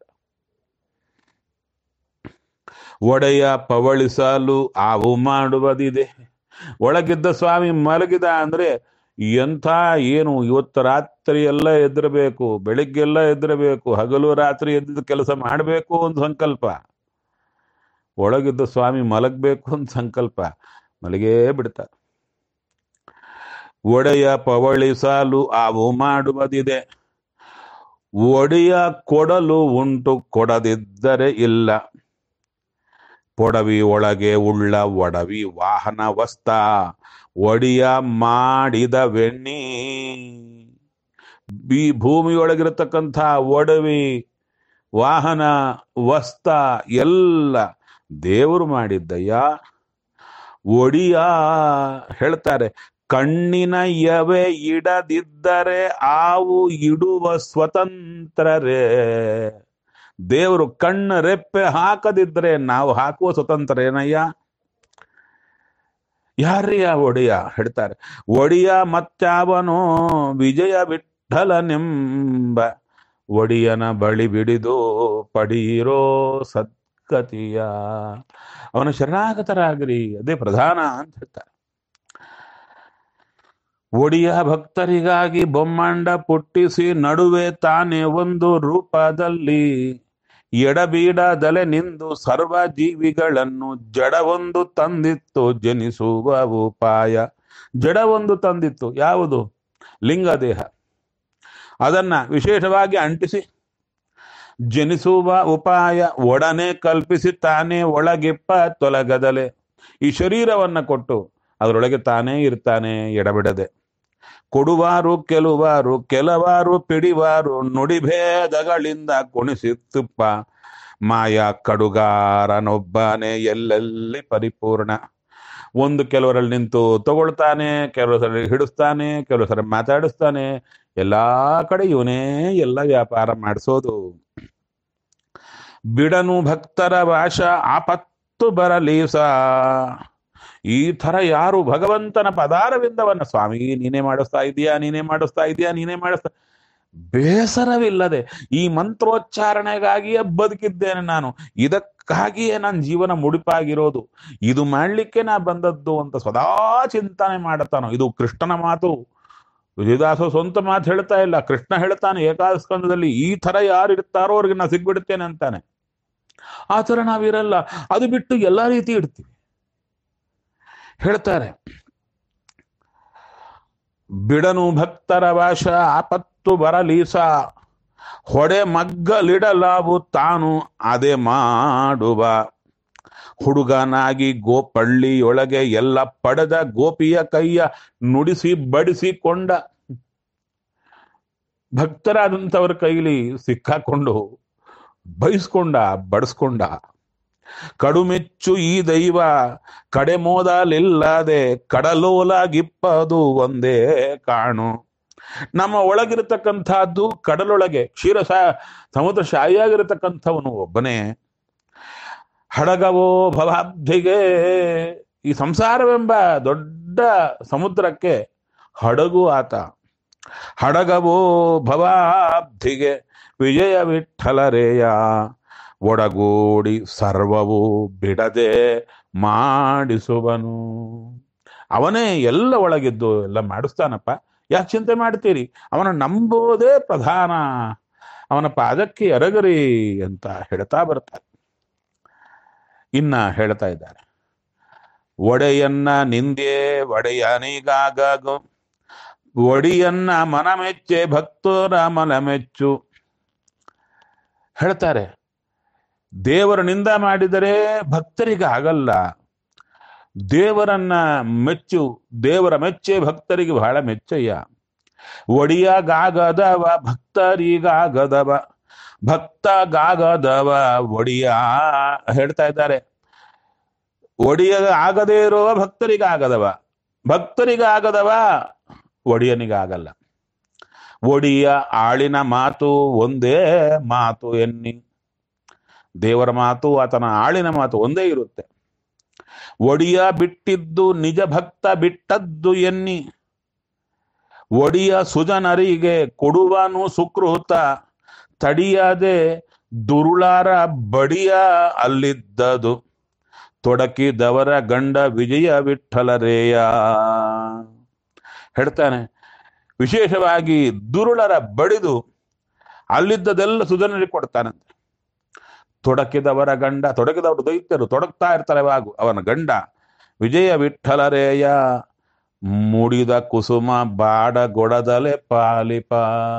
ಒಡೆಯ ಪವಳಿಸಲು ಆವು ಮಾಡುವುದಿದೆ ಒಳಗಿದ್ದ ಸ್ವಾಮಿ ಮಲಗಿದ ಅಂದ್ರೆ ಎಂಥ ಏನು ಇವತ್ತು ರಾತ್ರಿ ಎಲ್ಲ ಎದ್ರಬೇಕು ಬೆಳಿಗ್ಗೆಲ್ಲ ಎದ್ರಬೇಕು ಹಗಲು ರಾತ್ರಿ ಎದ್ದ ಕೆಲಸ ಮಾಡಬೇಕು ಅಂತ ಸಂಕಲ್ಪ ಒಳಗಿದ್ದ ಸ್ವಾಮಿ ಮಲಗಬೇಕು ಅಂತ ಸಂಕಲ್ಪ ಮಲಗೇ ಬಿಡ್ತಾರೆ ಒಡೆಯ ಪವಳಿಸಲು ಆವು ಮಾಡುವುದಿದೆ ಒಡೆಯ ಕೊಡಲು ಉಂಟು ಕೊಡದಿದ್ದರೆ ಇಲ್ಲ ಪೊಡವಿ ಒಳಗೆ ಉಳ್ಳ ಒಡವಿ ವಾಹನ ವಸ್ತ ಒಡಿಯ ಮಾಡಿದ ವೆಣ್ಣಿ ಈ ಭೂಮಿಯೊಳಗಿರತಕ್ಕಂಥ ಒಡವಿ ವಾಹನ ವಸ್ತ ಎಲ್ಲ ದೇವರು ಮಾಡಿದ್ದಯ್ಯ ಒಡಿಯ ಹೇಳ್ತಾರೆ ಕಣ್ಣಿನ ಯವೆ ಇಡದಿದ್ದರೆ ಆವು ಇಡುವ ಸ್ವತಂತ್ರರೇ ದೇವರು ಕಣ್ಣ ರೆಪ್ಪೆ ಹಾಕದಿದ್ರೆ ನಾವು ಹಾಕುವ ಸ್ವತಂತ್ರ ಏನಯ್ಯ ಯಾರ್ಯ ಒಡೆಯ ಹೇಳ್ತಾರೆ ಒಡಿಯ ಮತ್ತಾವನೋ ವಿಜಯ ವಿಠಲನೆಂಬ ಒಡಿಯನ ಬಳಿ ಬಿಡಿದು ಪಡೀರೋ ಸದ್ಗತಿಯ ಅವನ ಶರಣಾಗತರಾಗ್ರಿ ಅದೇ ಪ್ರಧಾನ ಅಂತ ಹೇಳ್ತಾರೆ ಒಡಿಯ ಭಕ್ತರಿಗಾಗಿ ಬೊಮ್ಮಂಡ ಪುಟ್ಟಿಸಿ ನಡುವೆ ತಾನೇ ಒಂದು ರೂಪದಲ್ಲಿ ಎಡಬೀಡದಲೆ ನಿಂದು ಸರ್ವ ಜೀವಿಗಳನ್ನು ಜಡವೊಂದು ತಂದಿತ್ತು ಜನಿಸುವ ಉಪಾಯ ಜಡವೊಂದು ತಂದಿತ್ತು ಯಾವುದು ಲಿಂಗ ದೇಹ ಅದನ್ನ ವಿಶೇಷವಾಗಿ ಅಂಟಿಸಿ ಜನಿಸುವ ಉಪಾಯ ಒಡನೆ ಕಲ್ಪಿಸಿ ತಾನೇ ಒಳಗಿಪ್ಪ ತೊಲಗದಲೆ ಈ ಶರೀರವನ್ನ ಕೊಟ್ಟು ಅದರೊಳಗೆ ತಾನೇ ಇರ್ತಾನೆ ಎಡಬಿಡದೆ ಕೊಡುವಾರು ಕೆಲವಾರು ಕೆಲವಾರು ಪಿಡಿವಾರು ನುಡಿಭೇದಗಳಿಂದ ಕುಣಿಸಿತ್ತುಪ್ಪ ಮಾಯ ಕಡುಗಾರನೊಬ್ಬನೇ ಎಲ್ಲೆಲ್ಲಿ ಪರಿಪೂರ್ಣ ಒಂದು ಕೆಲವರಲ್ಲಿ ನಿಂತು ತಗೊಳ್ತಾನೆ ಕೆಲವು ಸಲ ಹಿಡಿಸ್ತಾನೆ ಕೆಲವು ಸಲ ಮಾತಾಡಿಸ್ತಾನೆ ಎಲ್ಲಾ ಕಡೆ ಇವನೇ ಎಲ್ಲ ವ್ಯಾಪಾರ ಮಾಡಿಸೋದು ಬಿಡನು ಭಕ್ತರ ವಾಶ ಆಪತ್ತು ಬರಲಿ ಸ ಈ ತರ ಯಾರು ಭಗವಂತನ ಪದಾರವಿಂದವನ್ನ ಸ್ವಾಮಿ ನೀನೇ ಮಾಡಿಸ್ತಾ ಇದೀಯಾ ನೀನೇ ಮಾಡಿಸ್ತಾ ಇದೀಯಾ ನೀನೇ ಮಾಡಿಸ್ತಾ ಬೇಸರವಿಲ್ಲದೆ ಈ ಮಂತ್ರೋಚ್ಚಾರಣೆಗಾಗಿಯೇ ಬದುಕಿದ್ದೇನೆ ನಾನು ಇದಕ್ಕಾಗಿಯೇ ನನ್ನ ಜೀವನ ಮುಡಿಪಾಗಿರೋದು ಇದು ಮಾಡ್ಲಿಕ್ಕೆ ನಾ ಬಂದದ್ದು ಅಂತ ಸದಾ ಚಿಂತನೆ ಮಾಡುತ್ತಾನೋ ಇದು ಕೃಷ್ಣನ ಮಾತು ವಿಜಯದಾಸ ಸ್ವಂತ ಮಾತು ಹೇಳ್ತಾ ಇಲ್ಲ ಕೃಷ್ಣ ಹೇಳ್ತಾನೆ ಏಕಾದಶ ಸ್ಕಂದದಲ್ಲಿ ಈ ತರ ಯಾರು ಇರ್ತಾರೋ ಅವ್ರಿಗೆ ನಾ ಸಿಗ್ಬಿಡ್ತೇನೆ ಅಂತಾನೆ ಆ ತರ ನಾವಿರಲ್ಲ ಅದು ಬಿಟ್ಟು ಎಲ್ಲಾ ರೀತಿ ಇಡ್ತೀವಿ ಹೇಳ್ತಾರೆ ಬಿಡನು ಭಕ್ತರ ವಾಶ ಆಪತ್ತು ಬರಲೀಸ ಹೊಡೆ ಮಗ್ಗಲಿಡಲಾವು ತಾನು ಅದೇ ಮಾಡುವ ಹುಡುಗನಾಗಿ ಗೋಪಳ್ಳಿಯೊಳಗೆ ಎಲ್ಲ ಪಡೆದ ಗೋಪಿಯ ಕೈಯ ನುಡಿಸಿ ಬಡಿಸಿಕೊಂಡ ಭಕ್ತರಾದಂಥವ್ರ ಕೈಲಿ ಸಿಕ್ಕಾಕೊಂಡು ಬಯಸ್ಕೊಂಡ ಬಡಿಸ್ಕೊಂಡ ಕಡುಮೆಚ್ಚು ಈ ದೈವ ಕಡೆಮೋದಲಿಲ್ಲದೆ ಕಡಲೋಲಾಗಿಪ್ಪದು ಒಂದೇ ಕಾಣು ನಮ್ಮ ಒಳಗಿರತಕ್ಕಂಥದ್ದು ಕಡಲೊಳಗೆ ಕ್ಷೀರ ಸಮುದ್ರ ಶಾಯಿಯಾಗಿರತಕ್ಕಂಥವನು ಒಬ್ಬನೇ ಹಡಗವೋ ಭವಾಬ್ಧಿಗೆ ಈ ಸಂಸಾರವೆಂಬ ದೊಡ್ಡ ಸಮುದ್ರಕ್ಕೆ ಹಡಗು ಆತ ಹಡಗವೋ ಭವಾಬ್ಧಿಗೆ ವಿಜಯ ವಿಠಲರೇಯ ಒಡಗೂಡಿ ಸರ್ವವು ಬಿಡದೆ ಮಾಡಿಸುವನು ಅವನೇ ಎಲ್ಲ ಒಳಗಿದ್ದು ಎಲ್ಲ ಮಾಡಿಸ್ತಾನಪ್ಪ ಯಾಕೆ ಚಿಂತೆ ಮಾಡ್ತೀರಿ ಅವನ ನಂಬೋದೇ ಪ್ರಧಾನ ಅವನ ಪಾದಕ್ಕೆ ಎರಗರಿ ಅಂತ ಹೇಳ್ತಾ ಬರ್ತಾರೆ ಇನ್ನ ಹೇಳ್ತಾ ಇದ್ದಾರೆ ಒಡೆಯನ್ನ ನಿಂದೆ ಒಡೆಯನಿಗಾಗು ಒಡಿಯನ್ನ ಮನಮೆಚ್ಚೆ ಭಕ್ತರ ಮನಮೆಚ್ಚು ಹೇಳ್ತಾರೆ ದೇವರ ನಿಂದ ಮಾಡಿದರೆ ಭಕ್ತರಿಗೆ ಆಗಲ್ಲ ದೇವರನ್ನ ಮೆಚ್ಚು ದೇವರ ಮೆಚ್ಚೆ ಭಕ್ತರಿಗೆ ಬಹಳ ಮೆಚ್ಚಯ್ಯ ಒಡಿಯಾಗದವ ಭಕ್ತರಿಗಾಗದವ ಭಕ್ತಗಾಗದವ ಒಡಿಯ ಹೇಳ್ತಾ ಇದ್ದಾರೆ ಒಡಿಯ ಆಗದೇ ಇರುವ ಭಕ್ತರಿಗಾಗದವ ಭಕ್ತರಿಗಾಗದವ ಒಡಿಯನಿಗಾಗಲ್ಲ ಒಡಿಯ ಆಳಿನ ಮಾತು ಒಂದೇ ಮಾತು ಎನ್ನಿ ದೇವರ ಮಾತು ಆತನ ಆಳಿನ ಮಾತು ಒಂದೇ ಇರುತ್ತೆ ಒಡಿಯ ಬಿಟ್ಟಿದ್ದು ನಿಜ ಭಕ್ತ ಬಿಟ್ಟದ್ದು ಎನ್ನಿ ಒಡಿಯ ಸುಜನರಿಗೆ ಕೊಡುವನು ಸುಕೃತ ತಡಿಯದೆ ದುರುಳಾರ ಬಡಿಯ ಅಲ್ಲಿದ್ದದು ತೊಡಕಿದವರ ಗಂಡ ವಿಜಯ ವಿಠಲರೇಯ ಹೇಳ್ತಾನೆ ವಿಶೇಷವಾಗಿ ದುರುಳರ ಬಡಿದು ಅಲ್ಲಿದ್ದದೆಲ್ಲ ಸುಜನರಿಗೆ ಕೊಡ್ತಾನಂತೆ ತೊಡಕಿದವರ ಗಂಡ ತೊಡಕಿದವರು ದೈತ್ಯರು ತೊಡಗ್ತಾ ಇರ್ತಾರೆ ಯಾವಾಗೂ ಅವನ ಗಂಡ ವಿಜಯ ವಿಠಲರೇಯ ಮುಡಿದ ಕುಸುಮ ಬಾಡ ಗೊಡದಲೆ ಪಾಲಿಪ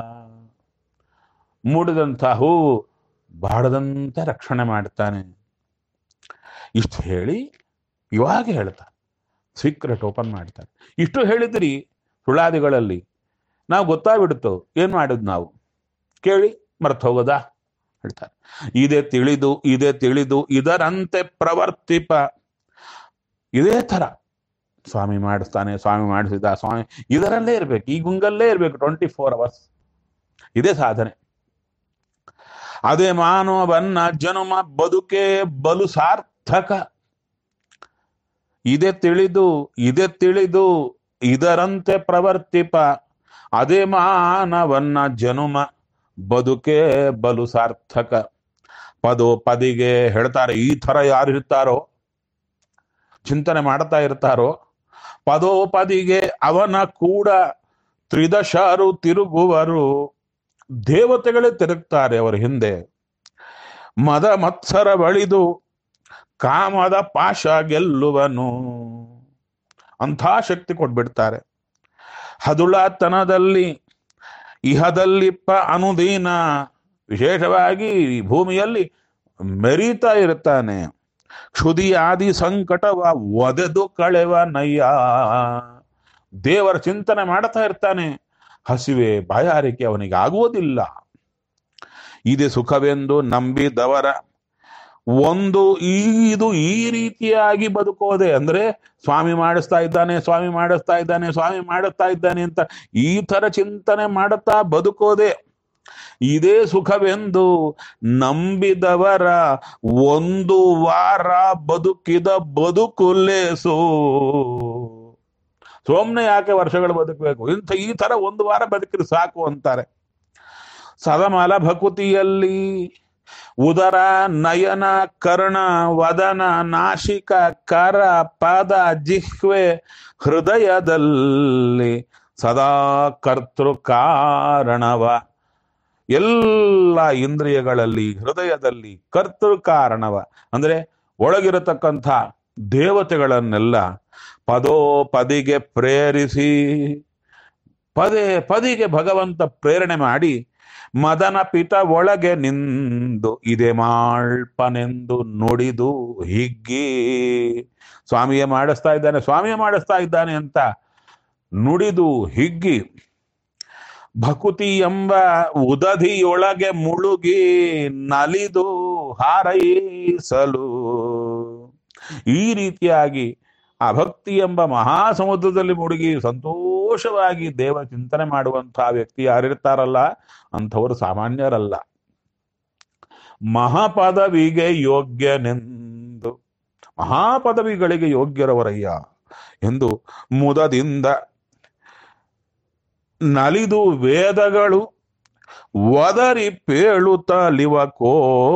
ಮೂಡಿದಂಥ ಹೂವು ಬಾಡದಂತೆ ರಕ್ಷಣೆ ಮಾಡ್ತಾನೆ ಇಷ್ಟು ಹೇಳಿ ಇವಾಗ ಹೇಳ್ತಾನೆ ಸೀಕ್ರೆಟ್ ಓಪನ್ ಮಾಡ್ತಾನೆ ಇಷ್ಟು ಹೇಳಿದ್ರಿ ಸುಳಾದಿಗಳಲ್ಲಿ ನಾವು ಗೊತ್ತಾಗ್ಬಿಡ್ತು ಏನ್ ಮಾಡಿದ್ ನಾವು ಕೇಳಿ ಮರ್ತ ಹೋಗೋದಾ ಹೇಳ್ತಾರೆ ಇದೇ ತಿಳಿದು ಇದೇ ತಿಳಿದು ಇದರಂತೆ ಪ್ರವರ್ತಿಪ ಇದೇ ತರ ಸ್ವಾಮಿ ಮಾಡಿಸ್ತಾನೆ ಸ್ವಾಮಿ ಮಾಡಿಸಿದ ಸ್ವಾಮಿ ಇದರಲ್ಲೇ ಇರ್ಬೇಕು ಈ ಗುಂಗಲ್ಲೇ ಇರ್ಬೇಕು ಟ್ವೆಂಟಿ ಫೋರ್ ಅವರ್ಸ್ ಇದೇ ಸಾಧನೆ ಅದೇ ಮಾನವನ್ನ ಜನುಮ ಬದುಕೆ ಬಲು ಸಾರ್ಥಕ ಇದೇ ತಿಳಿದು ಇದೇ ತಿಳಿದು ಇದರಂತೆ ಪ್ರವರ್ತಿಪ ಅದೇ ಮಾನವನ್ನ ಜನುಮ ಬದುಕೆ ಬಲು ಸಾರ್ಥಕ ಪದೋ ಪದಿಗೆ ಹೇಳ್ತಾರೆ ಈ ತರ ಯಾರು ಇರ್ತಾರೋ ಚಿಂತನೆ ಮಾಡ್ತಾ ಇರ್ತಾರೋ ಪದೋ ಪದಿಗೆ ಅವನ ಕೂಡ ತ್ರಿದಶಾರು ತಿರುಗುವರು ದೇವತೆಗಳೇ ತಿರುಗ್ತಾರೆ ಅವರ ಹಿಂದೆ ಮದ ಮತ್ಸರ ಬಳಿದು ಕಾಮದ ಪಾಶ ಗೆಲ್ಲುವನು ಅಂಥ ಶಕ್ತಿ ಕೊಟ್ಬಿಡ್ತಾರೆ ಹದುಳತನದಲ್ಲಿ ಇಹದಲ್ಲಿಪ್ಪ ಅನುದೀನ ವಿಶೇಷವಾಗಿ ಈ ಭೂಮಿಯಲ್ಲಿ ಮೆರೀತಾ ಇರ್ತಾನೆ ಕ್ಷುದಿ ಆದಿ ಸಂಕಟವ ಒದೆದು ಕಳೆವ ನಯ್ಯ ದೇವರ ಚಿಂತನೆ ಮಾಡ್ತಾ ಇರ್ತಾನೆ ಹಸಿವೆ ಬಾಯಾರಿಕೆ ಅವನಿಗೆ ಆಗುವುದಿಲ್ಲ ಇದೆ ಸುಖವೆಂದು ನಂಬಿದವರ ಒಂದು ಈ ಇದು ಈ ರೀತಿಯಾಗಿ ಬದುಕೋದೆ ಅಂದ್ರೆ ಸ್ವಾಮಿ ಮಾಡಿಸ್ತಾ ಇದ್ದಾನೆ ಸ್ವಾಮಿ ಮಾಡಿಸ್ತಾ ಇದ್ದಾನೆ ಸ್ವಾಮಿ ಮಾಡಿಸ್ತಾ ಇದ್ದಾನೆ ಅಂತ ಈ ತರ ಚಿಂತನೆ ಮಾಡುತ್ತಾ ಬದುಕೋದೆ ಇದೇ ಸುಖವೆಂದು ನಂಬಿದವರ ಒಂದು ವಾರ ಬದುಕಿದ ಬದುಕುಲ್ಲೇಸು ಸೋಮ್ನೆ ಯಾಕೆ ವರ್ಷಗಳು ಬದುಕಬೇಕು ಇಂಥ ಈ ತರ ಒಂದು ವಾರ ಬದುಕಿದ್ರೆ ಸಾಕು ಅಂತಾರೆ ಸದಮಲ ಭಕುತಿಯಲ್ಲಿ ಉದರ ನಯನ ಕರ್ಣ ವದನ ನಾಶಿಕ ಕರ ಪಾದ ಜಿಹ್ವೆ ಹೃದಯದಲ್ಲಿ ಸದಾ ಕರ್ತೃ ಕಾರಣವ ಎಲ್ಲ ಇಂದ್ರಿಯಗಳಲ್ಲಿ ಹೃದಯದಲ್ಲಿ ಕರ್ತೃ ಕಾರಣವ ಅಂದ್ರೆ ಒಳಗಿರತಕ್ಕಂಥ ದೇವತೆಗಳನ್ನೆಲ್ಲ ಪದೋ ಪದಿಗೆ ಪ್ರೇರಿಸಿ ಪದೇ ಪದಿಗೆ ಭಗವಂತ ಪ್ರೇರಣೆ ಮಾಡಿ ಮದನ ಪಿತ ಒಳಗೆ ನಿಂದು ಇದೆ ಮಾಳ್ಪನೆಂದು ನುಡಿದು ಹಿಗ್ಗಿ ಸ್ವಾಮಿಯೇ ಮಾಡಿಸ್ತಾ ಇದ್ದಾನೆ ಸ್ವಾಮಿಯೇ ಮಾಡಿಸ್ತಾ ಇದ್ದಾನೆ ಅಂತ ನುಡಿದು ಹಿಗ್ಗಿ ಭಕುತಿ ಎಂಬ ಉದಧಿಯೊಳಗೆ ಮುಳುಗಿ ನಲಿದು ಹಾರೈಸಲು ಈ ರೀತಿಯಾಗಿ ಆ ಭಕ್ತಿ ಎಂಬ ಮಹಾಸಮುದ್ರದಲ್ಲಿ ಮುಳುಗಿ ಸಂತೋಷವಾಗಿ ದೇವ ಚಿಂತನೆ ಮಾಡುವಂತಹ ವ್ಯಕ್ತಿ ಯಾರಿರ್ತಾರಲ್ಲ ಅಂಥವರು ಸಾಮಾನ್ಯರಲ್ಲ ಮಹಾಪದವಿಗೆ ಯೋಗ್ಯನೆಂದು ಮಹಾಪದವಿಗಳಿಗೆ ಯೋಗ್ಯರವರಯ್ಯ ಎಂದು ಮುದದಿಂದ ನಲಿದು ವೇದಗಳು ಒದರಿ ಪೇಳುತ್ತಲಿವಕೋ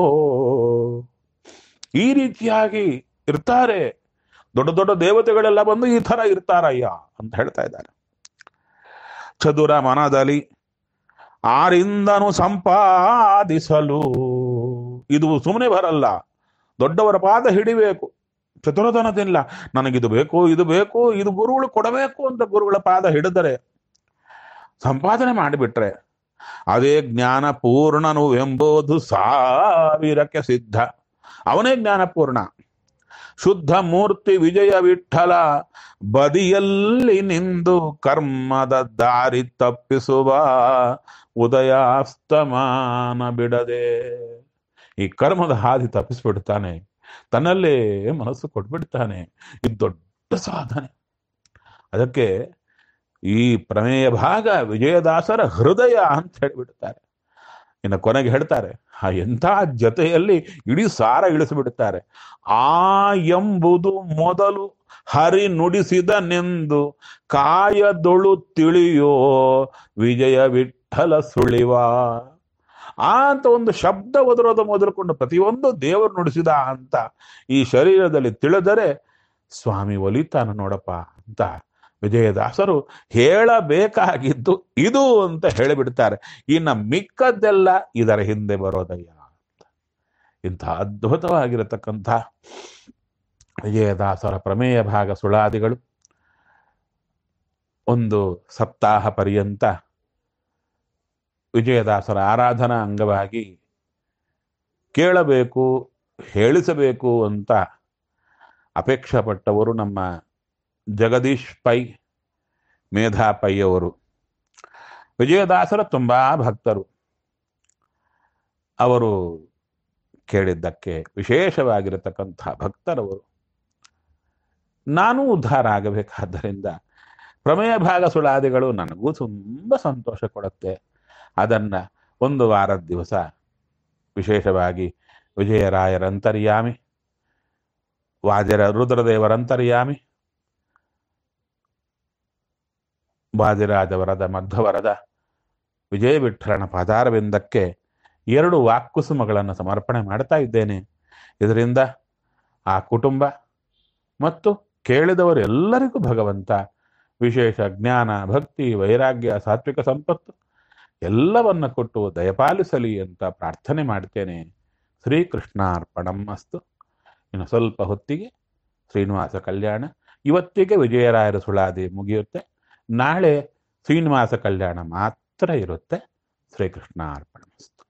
ಈ ರೀತಿಯಾಗಿ ಇರ್ತಾರೆ ದೊಡ್ಡ ದೊಡ್ಡ ದೇವತೆಗಳೆಲ್ಲ ಬಂದು ಈ ತರ ಇರ್ತಾರಯ್ಯ ಅಂತ ಹೇಳ್ತಾ ಇದ್ದಾರೆ ಚದುರ ಮನದಲ್ಲಿ ಆರಿಂದನು ಸಂಪಾದಿಸಲು ಇದು ಸುಮ್ಮನೆ ಬರಲ್ಲ ದೊಡ್ಡವರ ಪಾದ ಹಿಡಿಬೇಕು ಚತುರತನದಿಲ್ಲ ನನಗಿದು ಬೇಕು ಇದು ಬೇಕು ಇದು ಗುರುಗಳು ಕೊಡಬೇಕು ಅಂತ ಗುರುಗಳ ಪಾದ ಹಿಡಿದರೆ ಸಂಪಾದನೆ ಮಾಡಿಬಿಟ್ರೆ ಅದೇ ಜ್ಞಾನ ಪೂರ್ಣನು ಎಂಬುದು ಸಾವಿರಕ್ಕೆ ಸಿದ್ಧ ಅವನೇ ಜ್ಞಾನಪೂರ್ಣ ಶುದ್ಧ ಮೂರ್ತಿ ವಿಜಯ ವಿಠಲ ಬದಿಯಲ್ಲಿ ನಿಂದು ಕರ್ಮದ ದಾರಿ ತಪ್ಪಿಸುವ ಉದಯಾಸ್ತಮಾನ ಬಿಡದೆ ಈ ಕರ್ಮದ ಹಾದಿ ತಪ್ಪಿಸ್ಬಿಡ್ತಾನೆ ತನ್ನಲ್ಲೇ ಮನಸ್ಸು ಕೊಟ್ಬಿಡ್ತಾನೆ ಇದು ದೊಡ್ಡ ಸಾಧನೆ ಅದಕ್ಕೆ ಈ ಪ್ರಮೇಯ ಭಾಗ ವಿಜಯದಾಸರ ಹೃದಯ ಅಂತ ಹೇಳಿಬಿಡ್ತಾರೆ ಇನ್ನು ಕೊನೆಗೆ ಹೇಳ್ತಾರೆ ಆ ಎಂಥ ಜೊತೆಯಲ್ಲಿ ಇಡೀ ಸಾರ ಇಳಿಸಿಬಿಡುತ್ತಾರೆ ಆ ಎಂಬುದು ಮೊದಲು ಹರಿ ನುಡಿಸಿದನೆಂದು ಕಾಯದೊಳು ತಿಳಿಯೋ ವಿಜಯ ವಿಠಲ ಸುಳಿವ ಆ ಅಂತ ಒಂದು ಶಬ್ದ ಒದರೋದು ಮೊದಲುಕೊಂಡು ಪ್ರತಿಯೊಂದು ದೇವರು ನುಡಿಸಿದ ಅಂತ ಈ ಶರೀರದಲ್ಲಿ ತಿಳಿದರೆ ಸ್ವಾಮಿ ಒಲಿತಾನ ನೋಡಪ್ಪ ಅಂತ ವಿಜಯದಾಸರು ಹೇಳಬೇಕಾಗಿದ್ದು ಇದು ಅಂತ ಹೇಳಿಬಿಡ್ತಾರೆ ಇನ್ನು ಮಿಕ್ಕದ್ದೆಲ್ಲ ಇದರ ಹಿಂದೆ ಬರೋದಯ್ಯ ಅಂತ ಇಂಥ ಅದ್ಭುತವಾಗಿರತಕ್ಕಂಥ ವಿಜಯದಾಸರ ಪ್ರಮೇಯ ಭಾಗ ಸುಳಾದಿಗಳು ಒಂದು ಸಪ್ತಾಹ ಪರ್ಯಂತ ವಿಜಯದಾಸರ ಆರಾಧನಾ ಅಂಗವಾಗಿ ಕೇಳಬೇಕು ಹೇಳಿಸಬೇಕು ಅಂತ ಅಪೇಕ್ಷೆ ಪಟ್ಟವರು ನಮ್ಮ ಜಗದೀಶ್ ಪೈ ಮೇಧಾ ಪೈ ಅವರು ವಿಜಯದಾಸರ ತುಂಬಾ ಭಕ್ತರು ಅವರು ಕೇಳಿದ್ದಕ್ಕೆ ವಿಶೇಷವಾಗಿರತಕ್ಕಂಥ ಭಕ್ತರವರು ನಾನು ಉದ್ಧಾರ ಆಗಬೇಕಾದ್ದರಿಂದ ಪ್ರಮೇಯ ಭಾಗ ಸುಳಾದಿಗಳು ನನಗೂ ತುಂಬ ಸಂತೋಷ ಕೊಡುತ್ತೆ ಅದನ್ನ ಒಂದು ವಾರದ ದಿವಸ ವಿಶೇಷವಾಗಿ ವಿಜಯರಾಯರಂತರ್ಯಾಮಿ ವಾದಿರ ರುದ್ರದೇವರಂತರ್ಯಾಮಿ ವಾದಿರಾಜವರದ ಮಧ್ವರದ ವಿಜಯ ವಿಠಲನ ಪಾದಾರವಿಂದಕ್ಕೆ ಎರಡು ವಾಕ್ಕುಸುಮಗಳನ್ನು ಸಮರ್ಪಣೆ ಮಾಡ್ತಾ ಇದ್ದೇನೆ ಇದರಿಂದ ಆ ಕುಟುಂಬ ಮತ್ತು ಕೇಳಿದವರೆಲ್ಲರಿಗೂ ಭಗವಂತ ವಿಶೇಷ ಜ್ಞಾನ ಭಕ್ತಿ ವೈರಾಗ್ಯ ಸಾತ್ವಿಕ ಸಂಪತ್ತು ಎಲ್ಲವನ್ನ ಕೊಟ್ಟು ದಯಪಾಲಿಸಲಿ ಅಂತ ಪ್ರಾರ್ಥನೆ ಮಾಡ್ತೇನೆ ಶ್ರೀಕೃಷ್ಣಾರ್ಪಣಂ ಅಸ್ತು ಇನ್ನು ಸ್ವಲ್ಪ ಹೊತ್ತಿಗೆ ಶ್ರೀನಿವಾಸ ಕಲ್ಯಾಣ ಇವತ್ತಿಗೆ ವಿಜಯರಾಯರ ಸುಳಾದಿ ಮುಗಿಯುತ್ತೆ ನಾಳೆ ಶ್ರೀನಿವಾಸ ಕಲ್ಯಾಣ ಮಾತ್ರ ಇರುತ್ತೆ ಶ್ರೀಕೃಷ್ಣ ಅರ್ಪಣಮಸ್ತು